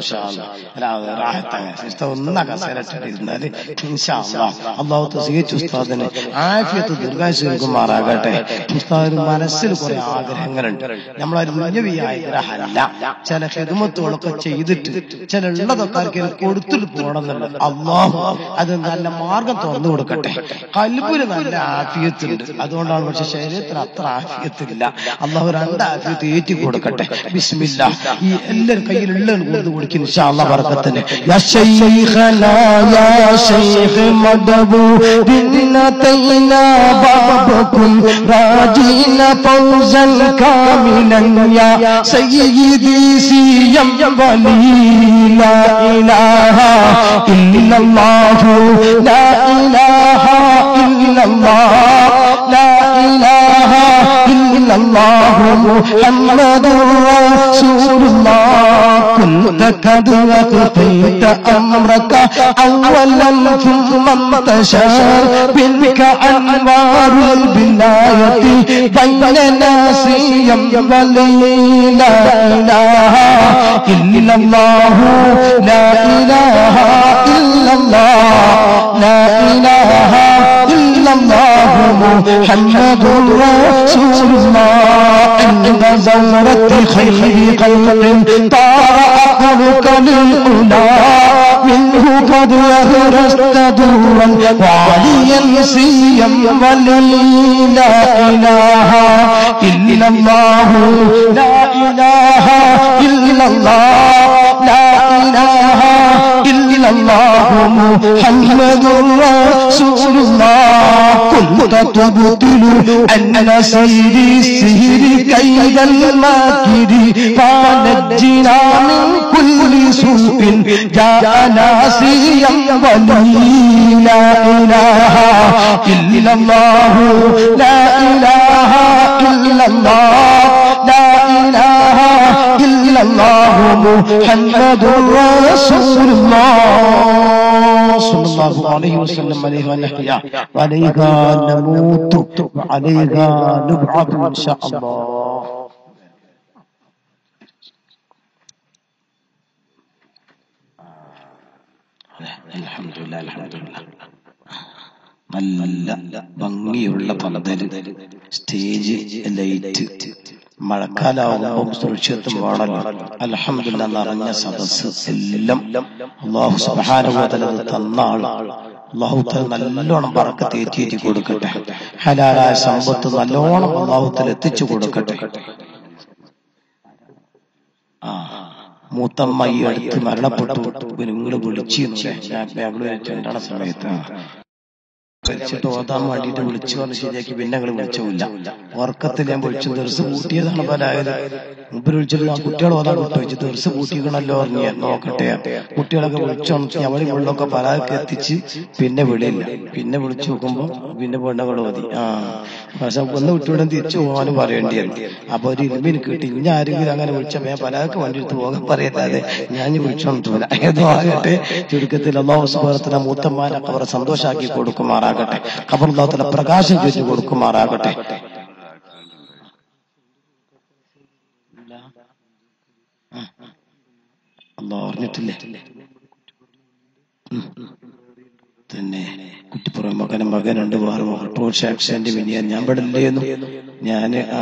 ഒന്നാ കസേരട്ടിരുന്നാല് അള്ളാഹു സി എച്ച് ഉസ്താദിന് ആഫിയത്ത് ദീർഘായുസ് നൽകുമാറാകട്ടെ ഉസ്താദിന് മനസ്സിൽ കുറെ ആഗ്രഹങ്ങളുണ്ട് നമ്മളൊരു മുഞ്ഞവിയ ആഗ്രഹമല്ല ചില ഹിദമത്തുകളൊക്കെ ചെയ്തിട്ട് ചില ഉള്ളതൊക്കെ ആർക്കെങ്കിലും കൊടുത്തിട്ട് പോകണമെന്നുണ്ട് അള്ളാഹു അത് നല്ല മാർഗം തുറന്നു കൊടുക്കട്ടെ കൽബിന് നല്ല ആഫിയത്തുണ്ട് അതുകൊണ്ടാണ് പക്ഷെ ശരീരത്തിന് അത്ര ആഫിയത്തില്ല അള്ളാഹു രണ്ട് ആഫിയത്ത് ഏറ്റി കൊടുക്കട്ടെ ബിസ്മില്ല ഈ എല്ലാവരും കയ്യിലുള്ള കൊടുത്ത് കൊടുക്കും ഇൻഷാ അള്ളാഹ് ബർക്കത്തിന് യാ ശൈഖനാ യാ ശൈഖ് മദബു بنتينا بابكم راجين فوزا كاملا يا سيدي سيم ولي لا إله إلا الله لا إله إلا الله لا إله إلا الله محمد رسول الله كنت قد أخفيت أمرك أولا ثم انتشر بك أنوار البلاية بيننا سيم ولي لا إله إلا الله لا إله إلا الله لا إله إلا الله محمد رسول الله عند زمرة خير خلق طار عقلك للأولى منه قد يهرست دورا وعليا سيا ولي لا إله إلا الله لا إله إلا الله لا إله إلا إلا الله محمد رسول الله كنت تبطل أن سير السهر كيد الماكر فنجنا من كل سوء جاء ناسيا ولي لا إله إلا الله لا إله إلا الله لا إله إلا الله محمد رسول الله صلى الله عليه وسلم عليه ونحيا وعليها نموت وعليها نبعث إن شاء الله അൽഹംദുലില്ലാ, അൽഹംദുലില്ലാ. നല്ല ഭംഗിയുള്ള പന്തല് സ്റ്റേജ് ലൈറ്റ് മഴക്കാലാവുമ്പോൾ സുരക്ഷിതത്വം വേണമല്ലോ അലഹമില്ല നിറഞ്ഞ സദസ് എല്ലാം അള്ളാഹു സുബാനുഭവത്തിൽ അത് തന്ന ആള് അള്ളാഹുത്തൽ നല്ലോണം പറക്ക തേറ്റിയേറ്റി കൊടുക്കട്ടെ ഹലാലായ സമ്പത്ത് നല്ലോണം അള്ളാഹുത്തൽ എത്തിച്ചു കൊടുക്കട്ടെ ആ മൂത്തമ്മ ഈ അടുത്ത് മരണപ്പെട്ടു നിങ്ങൾ വിളിച്ചിരുന്നു ഞാൻ ബാംഗ്ലൂർ ചെണ്ടാണ സമയത്ത് മരിച്ചിട്ട് ഓതാൻ വേണ്ടിയിട്ട് വിളിച്ചു പറഞ്ഞ് ശരിയാക്കി പിന്നെ ഞങ്ങൾ വിളിച്ചില്ല ഉറക്കത്തിൽ ഞാൻ വിളിച്ചു ദിവസം കൂട്ടിയതാണ് പലായത് മുമ്പിൽ വിളിച്ചിട്ട് ആ കുട്ടികൾ ഓതാൻ വിട്ടു വെച്ച് ദിവസം കൂട്ടിക്കണല്ലോ പറഞ്ഞു ഞാൻ നോക്കട്ടെ കുട്ടികളൊക്കെ വിളിച്ചോണ്ട് ഞമ്മളി മുള്ളൊക്കെ പലാക്ക് എത്തിച്ച് പിന്നെ വിളിയില്ല പിന്നെ വിളിച്ചു നോക്കുമ്പോ പിന്നെ പെണ്ണുങ്ങൾ ഓതി ആ പക്ഷെ ഒന്ന് വിട്ടുവിടാൻ തിരിച്ചു പോകാനും പറയേണ്ടിയിരുന്നു അപ്പൊ ഒരു ഇരുമ്പിന് കിട്ടി ഇനി ആരെങ്കിലും അങ്ങനെ വിളിച്ച ഞാൻ പലാക്ക് വണ്ടി എടുത്ത് പോകാൻ പറയല്ലാതെ ഞാൻ വിളിച്ചോണ്ടില്ല ഏതോ ആകട്ടെ ചുരുക്കത്തിൽ അള്ളാഹു സുബാനത്തിന് മൂത്തന്മാരൊക്കെ അവരെ സന്തോഷാക്കി കൊടുക്കുമാറാകട്ടെ കബർദാത്തിലെ പ്രകാശം ചുറ്റി കൊടുക്കുമാറാകട്ടെ അള്ളാഹ് അറിഞ്ഞിട്ടില്ലേ ഉം. തന്നെ കുറ്റിപ്പുറം മകനും മകനുണ്ട് വേറെ ഓട്ടോറിക്ഷ ആക്സിഡന്റ് പിന്നെ ഞാൻ പെടില്ലേന്നു ഞാന് ആ,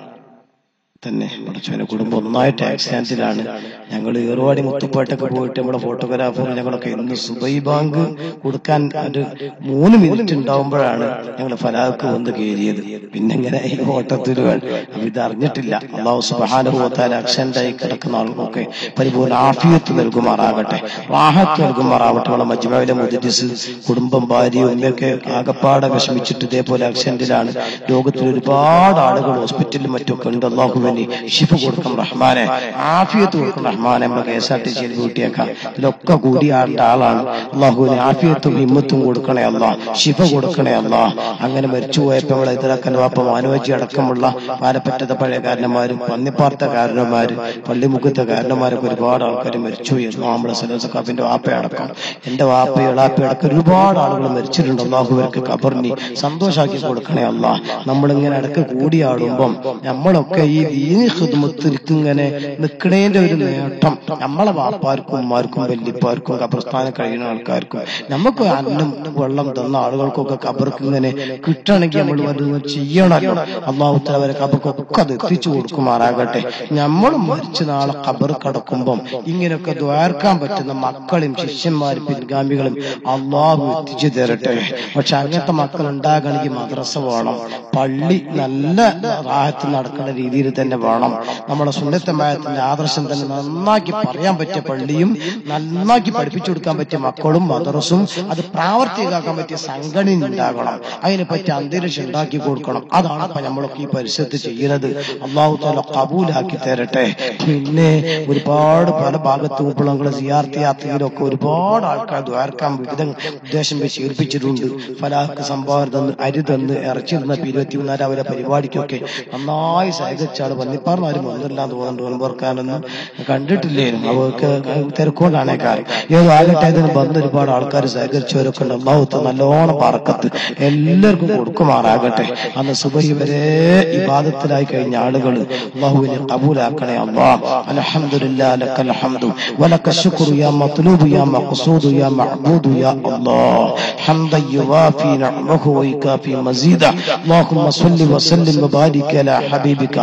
തന്നെ പഠിച്ചവനെ കുടുംബം ഒന്നായിട്ട് ആക്സിഡന്റിലാണ് ഞങ്ങൾ ഏറുവാടി മുത്തുപ്പാട്ടൊക്കെ പോയിട്ട് നമ്മുടെ ഫോട്ടോഗ്രാഫർ ഞങ്ങളൊക്കെ ഇന്ന് സുബൈ ബാങ്ക് കൊടുക്കാൻ ഒരു മൂന്ന് മിനിറ്റ് ഉണ്ടാവുമ്പോഴാണ് ഞങ്ങൾ ഫലാക്ക് വന്ന് കയറിയത് പിന്നെ ഇങ്ങനെ ഈ ഓട്ടത്തിൽ അപ്പൊ ഇത് അറിഞ്ഞിട്ടില്ല അള്ളാഹു സുബാനുഭവത്താൽ ആക്സിഡന്റായി കിടക്കുന്ന ആളുകൾക്ക് പരിപൂർണ്ണ ആഫിയത്ത് നൽകുമാറാകട്ടെ വാഹത്ത് നൽകുമാറാവട്ടെ നമ്മുടെ മജ്മാവിലെ മുദരിസ് കുടുംബം ഭാര്യ ഉമ്മയൊക്കെ ആകപ്പാടെ വിഷമിച്ചിട്ട് ഇതേപോലെ ആക്സിഡന്റിലാണ് ലോകത്തിൽ ഒരുപാട് ആളുകൾ ഹോസ്പിറ്റലിലും മറ്റൊക്കെ ഉണ്ട് അള്ളാഹുവിന് ഷിഫ കൊടുക്കും റഹ്മാനെ ആഫിയത്ത് കൊടുക്കും റഹ്മാനെ നമ്മുടെ കെ എസ് ആർ ടി സിയിൽ കൂട്ടിയേക്കാം ഇതിലൊക്കെ കൂടി ആണ്ട ആളാണ് അള്ളാഹുവിന് ആഫിയത്തും ഹിമ്മത്തും കൊടുക്കണേ അല്ല ഷിഫ കൊടുക്കണേ അല്ല അങ്ങനെ മരിച്ചുപോയപ്പോ നമ്മളെ ഇതിലക്കൻ വാപ്പ മാനുവജി അടക്കമുള്ള പാലപ്പറ്റത്തെ പഴയ കാരണന്മാരും പന്നിപ്പാർത്ത കാരണന്മാര് പള്ളിമുഖത്തെ കാരണന്മാരൊക്കെ ഒരുപാട് ആൾക്കാർ മരിച്ചു എന്ന് നമ്മളെ സലോസക്കാപ്പിന്റെ വാപ്പയടക്കം എന്റെ വാപ്പ ഇളാപ്പയടക്കം ഒരുപാട് ആളുകൾ മരിച്ചിട്ടുണ്ട് അള്ളാഹുവർക്ക് കബറിനി സന്തോഷാക്കി കൊടുക്കണേ അല്ല നമ്മളിങ്ങനെ ഇടക്ക് കൂടിയാടുമ്പം നമ്മളൊക്കെ ഈ ദീനി ഹിദ്മത്തിലേക്ക് ഇങ്ങനെ നിൽക്കണേന്റെ ഒരു നേട്ടം നമ്മളെ വാപ്പാർക്കും ഉമ്മാർക്കും വല്യപ്പാർക്കും കബർസ്ഥാനം കഴിയുന്ന ആൾക്കാർക്കും നമുക്ക് അന്നം വെള്ളം തന്ന ആളുകൾക്കൊക്കെ കബർക്ക് ഇങ്ങനെ കിട്ടണമെങ്കിൽ നമ്മൾ അത് ചെയ്യണമല്ലോ അള്ളാഹുത്തല അവരെ കബർക്കൊക്കെ അത് എത്തിച്ചു കൊടുക്കുമാറാകട്ടെ നമ്മളും മരിച്ച നാളെ കബർ കടക്കുമ്പം ഇങ്ങനെയൊക്കെ ദ്വാർക്കാൻ പറ്റുന്ന മക്കളും ശിഷ്യന്മാരും പിൻഗാമികളും അള്ളാഹു എത്തിച്ചു തരട്ടെ പക്ഷെ അങ്ങനത്തെ മക്കൾ ഉണ്ടാകണമെങ്കിൽ മദ്രസ വേണം പള്ളി നല്ല റാഹത്ത് നടക്കുന്ന രീതിയിൽ തന്നെ വേണം നമ്മുടെ സുന്നത്തമായത്തിന്റെ ആദർശം തന്നെ നന്നാക്കി പറയാൻ പറ്റിയ പള്ളിയും നന്നാക്കി പഠിപ്പിച്ചു കൊടുക്കാൻ പറ്റിയ മക്കളും മദ്രസും അത് പ്രാവർത്തികമാക്കാൻ പറ്റിയ സംഘടന ഉണ്ടാകണം അതിനെ പറ്റിയ അന്തരീക്ഷം ഉണ്ടാക്കി കൊടുക്കണം അതാണ് ഇപ്പൊ നമ്മളൊക്കെ ഈ പരിസരത്ത് ചെയ്യുന്നത് അള്ളാഹു താല കബൂലാക്കി തരട്ടെ പിന്നെ ഒരുപാട് പല ഭാഗത്തും ഇപ്പോൾ സിയാർത്തി യാത്രയിലൊക്കെ ഒരുപാട് ആൾക്കാർ ദ്വാരക്കാൻ വിവിധ ഉദ്ദേശം വെച്ച് ഏൽപ്പിച്ചിട്ടുണ്ട് ഫലാക്ക് സംഭാവന തന്ന് അരി തന്ന് ഇറച്ചി തന്ന ഇരുപത്തിമൂന്നാം രാവിലെ പരിപാടിക്കൊക്കെ നന്നായി സഹകരിച്ചാണ് വന്നിപ്പാർമാരും വന്നില്ലാന്ന് തോന്നുന്നുണ്ട് വൻപർക്കാനൊന്നും കണ്ടിട്ടില്ലായിരുന്നു അവർക്ക് തിരക്കൊണ്ടാണ് കാര്യം ഏതോ ആകട്ടെ അതിന് വന്ന് ഒരുപാട് ആൾക്കാർ സഹകരിച്ചവരൊക്കെ ഉണ്ട് അള്ളാഹുത്ത് നല്ലോണം പറക്കത്ത് എല്ലാവർക്കും കൊടുക്കുമാറാകട്ടെ അന്ന് സുബഹി വരെ ഇബാദത്തിലായി കഴിഞ്ഞ ആളുകൾ അള്ളാഹുവിനെ കബൂലാക്കണേ അള്ളാ അൽഹംദുലില്ലാ ലക്കൽ ഹംദു വലക ശുക്രു യാ മത്ലൂബ് യാ മഖ്സൂദ് യാ മഅബൂദ് യാ അല്ലാഹ് حمدا يوافي نعمه ويكافي مزيدا اللهم صل وسلم وبارك على حبيبك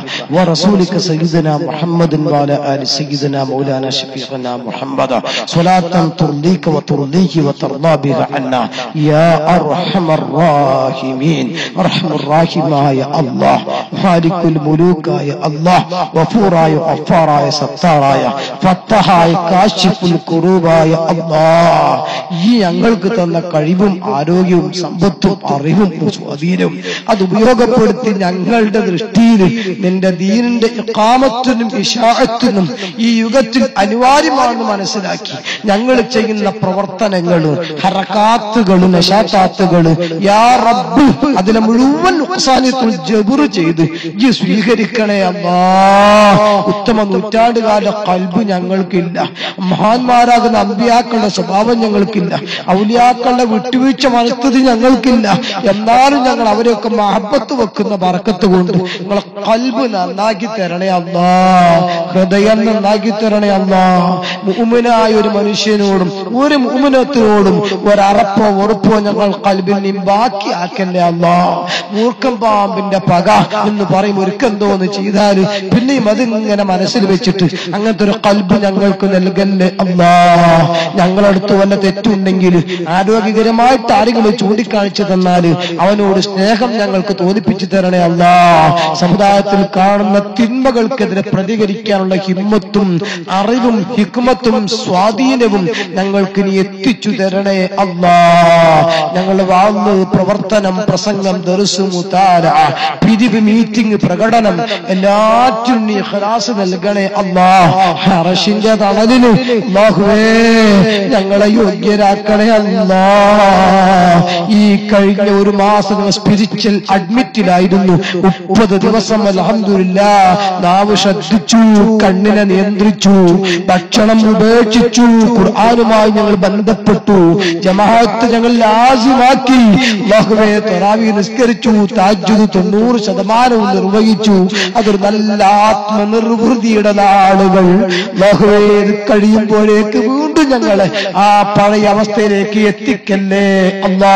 ورسولك سيدنا محمد وعلى آل سيدنا مولانا شفيعنا محمد صلاة ترضيك وترضيه وترضى بها عنا يا أرحم الراحمين أرحم الراحمين يا الله مالك الملوك يا الله وفوراയ ഗഫാറായ സത്താറായ ഫത്തഹായ കാശിഫുൽ കുറൂബായ അല്ലാ ഈ ഞങ്ങൾക്ക് തന്ന കഴിവും ആരോഗ്യവും സമ്പത്തും അറിവും സ്വാധീനവും അത് ഉപയോഗപ്പെടുത്തി ഞങ്ങളുടെ ദൃഷ്ടിയിൽ നിന്റെ ദീനിന്റെ ഇഖാമത്തിനും ഇഷാഅത്തിനും ഈ യുഗത്തിൽ അനിവാര്യമാണെന്ന് മനസ്സിലാക്കി ഞങ്ങൾ ചെയ്യുന്ന പ്രവർത്തനങ്ങൾ ഹറക്കാത്തുകൾ നശാത്താത്തുകൾ യാ റബ്ബ് അതിനെ മുഴുവൻ ഉക്സാനിത്തുൽ ജബുർ ചെയ്ത് ഈ സ്വീകരിക്കണേ അല്ലാ ഉത്തമ നൂറ്റാണ്ടുകാല കൽബ് ഞങ്ങൾക്കില്ല മഹാന്മാരാകുന്ന അമ്പിയാക്കളുടെ സ്വഭാവം ഞങ്ങൾക്കില്ല ഔലിയാക്കളുടെ വിട്ടുവീഴ്ച മനസ്ഥിതി ഞങ്ങൾക്കില്ല എന്നാലും ഞങ്ങൾ അവരെയൊക്കെ മഹബത്ത് വെക്കുന്ന പറക്കത്ത് കൊണ്ട് നിങ്ങളെ കൽബ് നന്നാക്കി തരണേ അല്ലാ ഹൃദയം നന്നാക്കി തരണേ അല്ലാ മുഅ്മിനായ ഒരു മനുഷ്യനോടും ഒരു മുഅ്മിനത്തിനോടും ഒരറപ്പോ ഉറപ്പോ ഞങ്ങൾ കൽബിൽ നീ ബാക്കിയാക്കല്ലേ അല്ലാ മൂർഖം പാമ്പിന്റെ പക എന്ന് പറയും ഒരുക്കെന്തോന്ന് ചെയ്താൽ പിന്നെയും അതിങ്ങനെ മനസ്സിൽ വെച്ചിട്ട് അങ്ങനത്തെ ഒരു കൽബ് ഞങ്ങൾക്ക് നൽകല്ലേ അല്ലാ ഞങ്ങളടുത്ത് വല്ല തെറ്റുണ്ടെങ്കിൽ ആരോഗ്യകരമായിട്ട് ആരെങ്കിലും ചൂണ്ടിക്കാണിച്ചു തന്നാൽ അവനോട് സ്നേഹം ഞങ്ങൾക്ക് തോന്നിപ്പിച്ചു തരണേ അല്ലാ സമുദായത്തിൽ കാണുന്ന തിന്മകൾക്കെതിരെ പ്രതികരിക്കാനുള്ള ഹിമ്മത്തും അറിവും ഹിക്മത്തും സ്വാധീനവും ഞങ്ങൾക്ക് നീ എത്തിച്ചു തരണേ അല്ലാ ഞങ്ങളുടെ വാന്ന് പ്രവർത്തനം പ്രസംഗം ദർശു മുത്താര പിരിവ് മീറ്റിംഗ് പ്രകടനം എല്ലാറ്റിനും നീ ഖലാസ് നൽകണേ അല്ലാ ഹറഷിന്റെ തണലിന് അല്ലാഹുവേ ഞങ്ങളെ യോഗ്യരാക്കണേ അല്ലാ ഈ കഴിഞ്ഞ ഒരു മാസം സ്പിരിച്വൽ അഡ്മിറ്റിലായിരുന്നു മുപ്പത് ദിവസം അലഹമില്ല നാവ് ശ്രദ്ധിച്ചു കണ്ണിനെ നിയന്ത്രിച്ചു ഭക്ഷണം ഉപേക്ഷിച്ചു ഖുർആാനുമായി ഞങ്ങൾ ബന്ധപ്പെട്ടു ജമാഅത്ത് ഞങ്ങൾ ലാസിമാക്കി അല്ലാഹുവേ തറാവി നിസ്കരിച്ചു താജ്ജുദ് തൊണ്ണൂറ് ശതമാനവും നിർവഹിച്ചു അതൊരു നല്ല ആത്മനിർവൃതിയുടെ നാളുകൾ അല്ലാഹുവേ ഇത് കഴിയുമ്പോഴേക്ക് വീണ്ടും ഞങ്ങളെ ആ പഴയ അവസ്ഥയിലേക്ക് എത്തിക്കല്ലേ അല്ലാ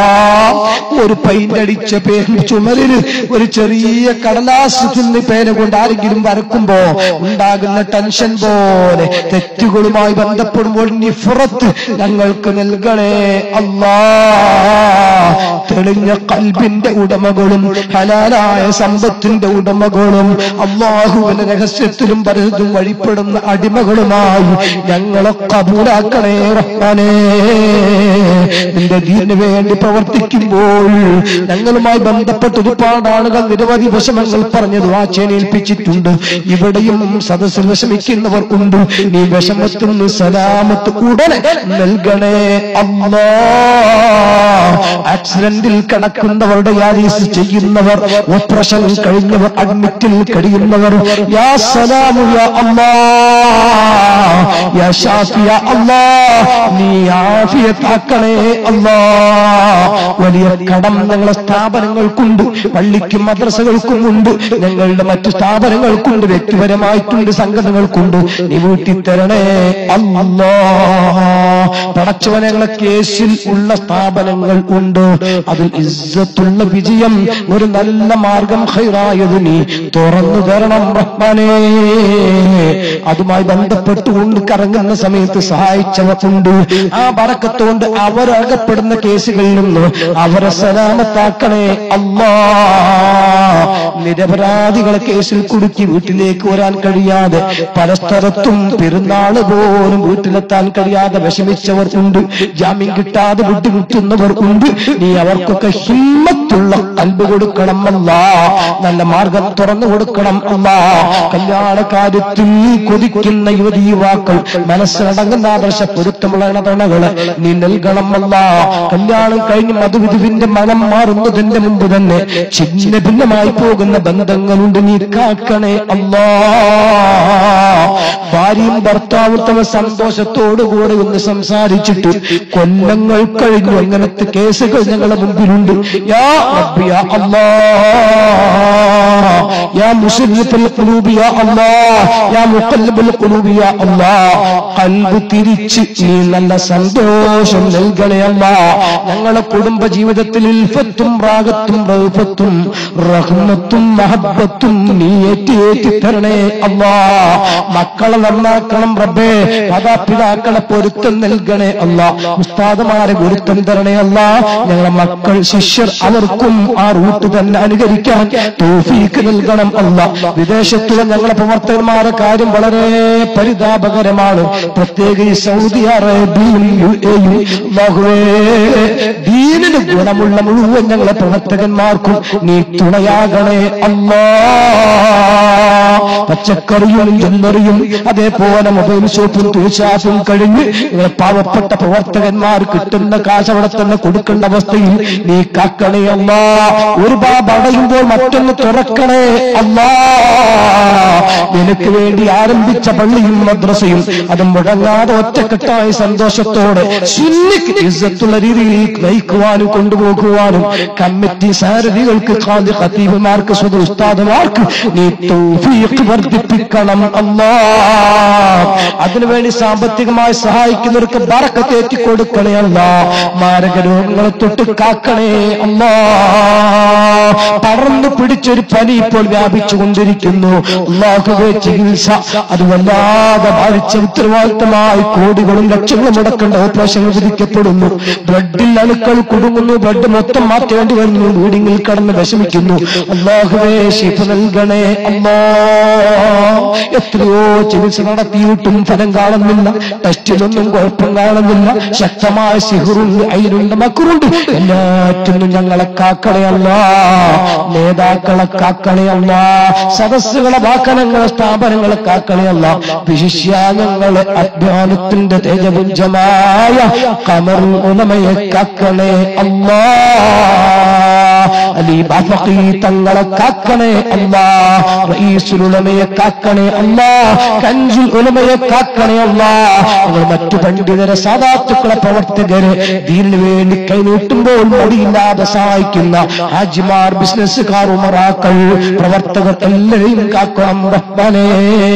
ഒരു പെയിന്റ് അടിച്ച പേരിൽ ചുമരില് ഒരു ചെറിയ കടലാസ് തിന്ന് പേന കൊണ്ട് ആരെങ്കിലും വരക്കുമ്പോ ഉണ്ടാകുന്ന ടെൻഷൻ പോലെ തെറ്റുകളുമായി ബന്ധപ്പെടുമ്പോൾ നിഫുറത്ത് ഞങ്ങൾക്ക് നൽകണേ അല്ലാ തെളിഞ്ഞ കൽബിന്റെ ഉടമകളും ഹലാലായ സമ്പത്തിന്റെ ഉടമകളും അള്ളാഹുവിന്റെ രഹസ്യത്തിലും പരസ്യത്തിലും വഴിപ്പെടുന്ന അടിമകളുമായി ഞങ്ങളെ കബൂലാക്കണേ റഹ്മാനേ നിന്റെ ദീനിന് വേണ്ടി പ്രവർത്തിക്കുമ്പോൾ ഞങ്ങളുമായി ബന്ധപ്പെട്ട് ഒരുപാട് ആളുകൾ നിരവധി വിഷമങ്ങൾ പറഞ്ഞത് വാച്ചേനേൽപ്പിച്ചിട്ടുണ്ട് ഇവിടെയും സദസ്സിൽ വിഷമിക്കുന്നവർ ഉണ്ട് നീ വിഷമത്തിൽ നിന്ന് സലാമത്ത് ഉടനെ നൽകണേ അല്ലാ ആക്സിഡന്റിൽ കിടക്കുന്നവരുടെ യാരീസ് ചെയ്യുന്നവർ ഓപ്പറേഷൻ കഴിഞ്ഞവർ അഡ്മിറ്റിൽ കഴിയുന്നവർ യാ സലാമു യാ അല്ലാ യാ ഷാഫി യാ അല്ലാ നീ ആഫിയത്താക്കണേ അല്ലാ വലിയ കടം ഞങ്ങളെ സ്ഥാപനങ്ങൾക്കുണ്ട് പള്ളിക്കും മദ്രസകൾക്കും ഉണ്ട് ഞങ്ങളുടെ മറ്റു സ്ഥാപനങ്ങൾക്കുണ്ട് വ്യക്തിപരമായിട്ടുണ്ട് സംഘടനകൾക്കുണ്ട് നീ വീട്ടി തരണേ അല്ലാ പടച്ചവനെ ഞങ്ങളെ കേസിൽ ഉള്ള സ്ഥാപനങ്ങൾ ഉണ്ട് അതിൽ ഇസ്സത്തുള്ള വിജയം ഒരു നല്ല മാർഗം ഹൈറായത് നീ തുറന്നു തരണം റഹ്മാനേ അതുമായി ബന്ധപ്പെട്ടുകൊണ്ട് കറങ്ങുന്ന സമയത്ത് സഹായിച്ചവർക്കുണ്ട് ആ ബറക്കത്തോണ്ട് അവരകപ്പെടുന്ന കേസുകളിൽ നിന്ന് അവരെ സലാമത്താക്കണേ അല്ലാ നിരപരാധികളെ കേസിൽ കുടുക്കി വീട്ടിലേക്ക് വരാൻ കഴിയാതെ പല സ്ഥലത്തും പെരുന്നാള് പോലും വീട്ടിലെത്താൻ കഴിയാതെ വിഷമിച്ചവർ ഉണ്ട് ജാമ്യം കിട്ടാതെ ബുദ്ധിമുട്ടുന്നവർ ഉണ്ട് നീ അവർക്കൊക്കെ ഹിമ്മത്തുള്ള കൽബ് കൊടുക്കണം അല്ല നല്ല മാർഗം തുറന്നു കൊടുക്കണം അല്ല കല്യാണ കാര്യത്തിൽ കൊതിക്കുന്ന യുവതി യുവാക്കൾ മനസ്സിലടങ്ങുന്ന ആദർശ പൊരുത്തമുള്ള ഇടതണകള് നീ നൽകണമല്ല കല്യാണം കഴിഞ്ഞ് മധുവിധുവിന്റെ മനം മാറുന്നതിന്റെ മുമ്പ് തന്നെ ചിന്ന ഭിന്നമായി പോകുന്ന ബന്ധങ്ങളുണ്ട് നീ കാക്കണേ അല്ലാ ഭാര്യയും ഭർത്താവും തമ്മിൽ സന്തോഷത്തോടുകൂടെ ഒന്ന് സംസാരിച്ചിട്ട് കൊല്ലങ്ങൾ കഴിഞ്ഞു അങ്ങനത്തെ കേസുകൾ ഞങ്ങളുടെ മുമ്പിലുണ്ട് യാ റബ്ബി യാ അല്ലാ യാ മുസ്ലിഫുൽ ഖുലൂബി യാ അല്ലാഹ് യാ മുഖല്ലബുൽ ഖുലൂബി യാ അല്ലാഹ് കൽബ് തിരിച്ച് നീ നല്ല സന്തോഷം നൽകണേ അല്ലാ ഞങ്ങളെ കുടുംബ ജീവിതത്തിൽ ഇൽഫത്തും റാഗത്തും റൗഫത്തും റഹ്മത്തും മഹബത്തും നീ ഏറ്റേറ്റി തരണേ അല്ലാ മക്കളെ നന്നാക്കണം റബ്ബേ മാതാപിതാക്കളെ പൊരുത്തം നൽകണേ അല്ല ഉസ്താദമാരെ ഗുരുത്വം തരണേ അല്ല ഞങ്ങളെ മക്കൾ ശിഷ്യർ അവർക്കും ആ റൂട്ട് തന്നെ അനുകരിക്കാൻ തോഫീക്ക് നൽകണം അല്ല വിദേശത്തുള്ള ഞങ്ങളെ പ്രവർത്തകന്മാരെ കാര്യം വളരെ പരിതാപകരമാണ് പ്രത്യേകിച്ച് സൗദി അറേബ്യയും യു എയും അല്ലാഹുവേ, ദീനിന് ഗുണമുള്ള മുഴുവൻ ഞങ്ങളെ പ്രവർത്തകന്മാർക്കും നീ തുണയാകണേ അല്ലാ പച്ചക്കറിയും ജുല്ലറിയും അതേപോലെ മൊബൈൽ ഷോപ്പും തുണിഷാപ്പും കഴിഞ്ഞ് ഇങ്ങനെ പാവപ്പെട്ട പ്രവർത്തകന്മാർ കിട്ടുന്ന കാശ് അവിടെ തന്നെ കൊടുക്കേണ്ട അവസ്ഥയിൽ നീ കാക്കണേ അല്ല ഒരു ബാബ് അടയുമ്പോൾ മറ്റൊന്ന് തുറക്കണേ അല്ലാ നിനക്ക് വേണ്ടി ആരംഭിച്ച പള്ളിയും മദ്രസയും അത് മുടങ്ങാതെ ഒറ്റക്കെട്ടായി സന്തോഷത്തോടെ സുന്നിക്ക് ഇസ്സത്തുള്ള രീതിയിൽ നയിക്കുവാനും കൊണ്ടുപോകുവാനും കമ്മിറ്റി സാരഥികൾക്ക് ഖാദി ഖത്തീബുമാർക്ക് സ്വത ഉസ്താദുമാർക്ക് നീ തൗഫീഖ് വർദ്ധിപ്പിക്കണം അല്ലാ അതിനുവേണ്ടി സാമ്പത്തികമായി സഹായിക്കുന്നവർക്ക് ബറക്കത്തേറ്റി കൊടുക്കണേ അല്ല മാരക രോഗങ്ങളെ തൊട്ട് കാക്കണേ അല്ലാ പടർന്നു പിടിച്ചൊരു പനി ഇപ്പോൾ വ്യാപിച്ചുകൊണ്ടിരിക്കുന്നു അള്ളാഹുവെ ചികിത്സ അത് വല്ലാതെ ബാധിച്ച ഉത്തരവാദിത്തമായി കോടികളും ലക്ഷങ്ങളും മുടക്കേണ്ട ഓപ്പറേഷങ്ങൾ വിധിക്കപ്പെടുന്നു ബ്ലഡിൽ അണുക്കൾ കുടുങ്ങുന്നു ബ്ലഡ് മൊത്തം മാറ്റേണ്ടി വരുന്നു വീടിങ്ങിൽ കടന്ന് വിഷമിക്കുന്നു അള്ളാഹുവേ ശിഫ നൽകണേ അല്ലാ എത്രയോ ചികിത്സ നടത്തിയിട്ടും ഫലം കാണുന്നില്ല ടെസ്റ്റിലൊന്നും കുഴപ്പം കാണുന്നില്ല ശക്തമായ സിഹറുണ്ട് അയിലുണ്ട് മക്കുറുണ്ട് എല്ലാറ്റിനും ഞങ്ങളെ കാക്കളയല്ല നേതാക്കളെ കാക്കളയല്ല സദസ്സുകളെ വാക്കനങ്ങളെ സ്ഥാപനങ്ങളെ കാക്കളയല്ല വിശിഷ്യ ഞങ്ങളെ അധ്വാനത്തിന്റെ തേജപുഞ്ചമായ കമർ ഉലമയെ കാക്കണേ അല്ലാ അലി ബാഫഖി തങ്ങളെ കാക്കണേ അല്ലാ റഈസുൽ ഉലമയെ കാക്കണേ അല്ലാ കൻസുൽ ഉലമയെ കാക്കണേ അല്ലാ ഞങ്ങൾ മറ്റു പണ്ഡിതരെ സാധാത്തുക്കളെ പ്രവർത്തകരെ ദീനിനു വേണ്ടി കൈനീട്ടുമ്പോൾ മടിയില്ലാതെ സഹായിക്കുന്ന ഹാജിമാർ ബിസിനസ്സുകാർ ഉമറാക്കൾ പ്രവർത്തകർ എല്ലാവരെയും കാക്കണം റഹ്മാനേ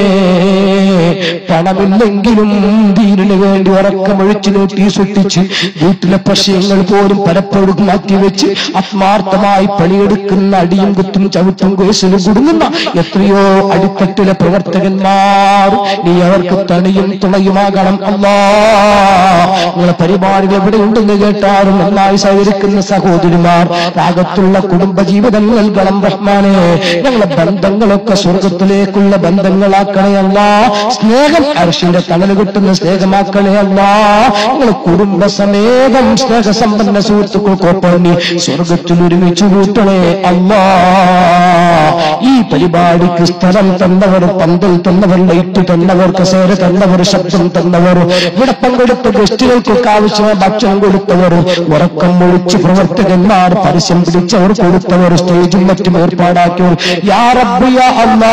പണമില്ലെങ്കിലും ദീനിനു വേണ്ടി ഉറക്കമൊഴിച്ചു നീട്ടി സൃഷ്ടിച്ച് വീട്ടിലെ പ്രശ്നങ്ങൾ പോലും പലപ്പോഴും മാറ്റിവെച്ച് ആത്മാർത്ഥമായി പണിയെടുക്കുന്ന അടിയും കുത്തും ചവിട്ടും കേസിലും കുടുങ്ങുന്ന എത്രയോ അടിത്തട്ടിലെ പ്രവർത്തകന്മാർ നീ അവർക്ക് തണിയും തുണയുമാകണം അല്ലാ നിങ്ങളെ പരിപാടികൾ എവിടെയുണ്ടെന്ന് കേട്ടാലും നന്നായി സഹകരിക്കുന്ന സഹോദരിമാർ രാഗത്തുള്ള കുടുംബജീവിതം നൽകണം റഹ്മാനെ ഞങ്ങളെ ബന്ധങ്ങളൊക്കെ സ്വർഗത്തിലേക്കുള്ള ബന്ധങ്ങളാക്കണയല്ല സ്നേഹം അർഷിന്റെ തണല് കിട്ടുന്ന സ്നേഹമാക്കണയല്ല ഞങ്ങൾ കുടുംബസമേതം സ്നേഹസമ്പന്ന സുഹൃത്തുക്കൾക്കൊപ്പം നീ സ്വർഗത്തിൽ ഒരുമിച്ച് കൂട്ടണേ അല്ലാ ഈ പരിപാടിക്ക് സ്ഥലം തന്നവർ പന്തൽ തന്നവർ ലൈറ്റ് തന്നവർ കസേര തന്നവർ ശബ്ദം തന്നവർ ഇവിടെ പങ്കെടുത്ത ഗസ്റ്റുകൾക്കൊക്കെ ആവശ്യമായ ഭക്ഷണം കൊടുത്തവർ ഉറക്കം ഒഴിച്ച് പ്രവർത്തകന്മാർ പരസ്യം പിടിച്ചവർ കൊടുത്തവർ സ്റ്റേജും മറ്റും ഏർപ്പാടാക്കിയവർ യാ റബ്ബ് യാ അല്ലാ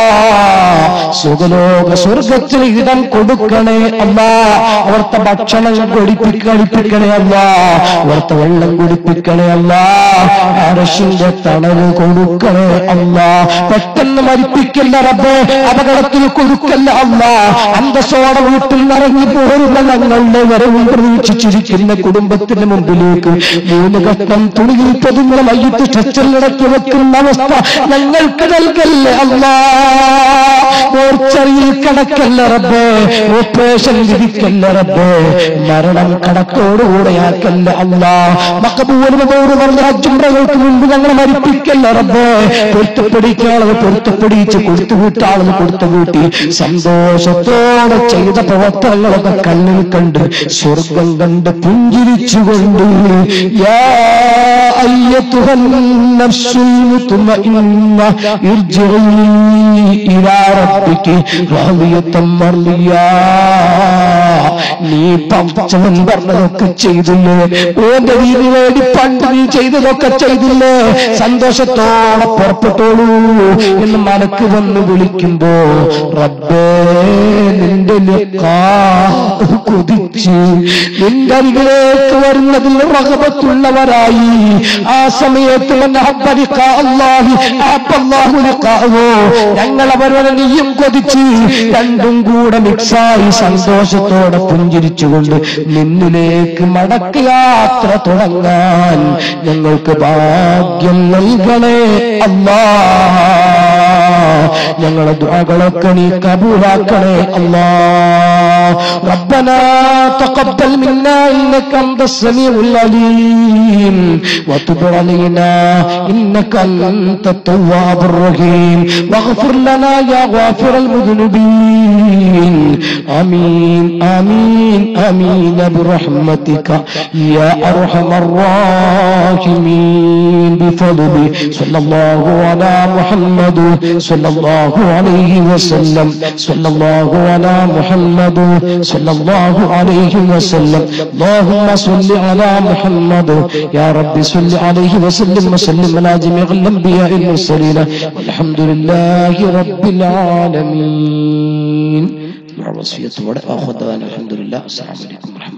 സുഖലോക സ്വർഗത്തിൽ ഇടം കൊടുക്കണേ അല്ല അവിടുത്തെ ഭക്ഷണം കുടിപ്പിക്കണിപ്പിക്കണേ അല്ല അവിടുത്തെ വെള്ളം കുടിപ്പിക്കണേ അല്ല അരശിന്റെ തണവ് കൊടുക്കണേ അല്ല പെട്ടെന്ന് മരിപ്പിക്കല്ല റബ്ബേ അപകടത്തിൽ കൊടുക്കല്ല അല്ല അന്തസ്സോടെ വീട്ടിൽ നിറങ്ങി പോരുന്ന ഞങ്ങളുടെ വരവും പ്രതീക്ഷിച്ചിരിക്കുന്ന കുടുംബത്തിന്റെ മുമ്പിലേക്ക് മൂന്ന് ഘട്ടം തുണിയിൽ പൊതുങ്ങ മയ്യത്ത് സ്ട്രെച്ചറിലിടക്കി വെക്കുന്ന അവസ്ഥ ഞങ്ങൾക്ക് നൽകല്ലേ അല്ലാ മോർച്ചറിയിൽ കടക്കല്ല റബ്ബേ ഓപ്പറേഷൻ വിധിക്കല്ല റബ്ബേ മരണം കടക്കോടുകൂടെയാക്കല്ല അല്ലാ മക്കബൂലിനോട് പറഞ്ഞ അജുംറകൾക്ക് മുമ്പ് ഞങ്ങൾ മരിപ്പിക്കല്ല റബ്ബേ പൊരുത്തപ്പെടിക്കാളത് പൊരുത്തപ്പെടിച്ച് കൊടുത്തുകൂട്ടാളത് കൊടുത്തുകൂട്ടി സന്തോഷത്തോടെ ചെയ്ത പ്രവർത്തനങ്ങളൊക്കെ കണ്ണിൽ കണ്ട് സ്വർഗം കണ്ട് പുഞ്ചിരിച്ചുകൊണ്ട് യാ അയ്യത്തുഹൻ നഫ്സുൽ മുത്മഇന്ന ഇർജിഇ ഇലാ റബ്ബികി റാദിയത്തൻ മർദിയാ നീ പച്ചവൻ പറഞ്ഞതൊക്കെ ചെയ്തില്ലേ ഓന്റെ വീതിന് വേണ്ടി പണ്ട് നീ ചെയ്തതൊക്കെ ചെയ്തില്ലേ സന്തോഷത്തോടെ പുറപ്പെട്ടോളൂ എന്ന് മനക്ക് വന്ന് വിളിക്കുമ്പോ റബ്ബേ നിന്റെ ലിഖാ കൊതിച്ചു വർദ്ധിപ്പിച്ച് നിന്റെ അരികിലേക്ക് വരുന്നതിൽ റഹബത്തുള്ളവരായി ആ സമയത്ത് മൻ അഹബ്ബ ലിഖാ അല്ലാഹി അഹബ്ബ അല്ലാഹു ലിഖാഹു. ഞങ്ങൾ അവരുടെ നീയും കൊതിച്ച് രണ്ടും കൂടെ മിക്സായി സന്തോഷത്തോടെ പുഞ്ചിരിച്ചുകൊണ്ട് നിന്നിലേക്ക് മടക്കയാത്ര തുടങ്ങാൻ ഞങ്ങൾക്ക് ഭാഗ്യം നൽകണേ അല്ലാ ഞങ്ങളെ ദുആകളൊക്കെ നീ കബൂലാക്കണേ അല്ലാ ربنا تقبل منا انك انت السميع العليم وتب علينا انك انت التواب الرحيم واغفر لنا يا غافر المذنبين امين امين امين برحمتك يا ارحم الراحمين بفضل صلى الله على محمد صلى الله عليه وسلم صلى الله على محمد صلى الله عليه وسلم اللهم صل على محمد يا رب صل عليه وسلم وسلم على جميع الانبياء المرسلين والحمد لله رب العالمين وصية ودعوة الحمد لله السلام عليكم ورحمة الله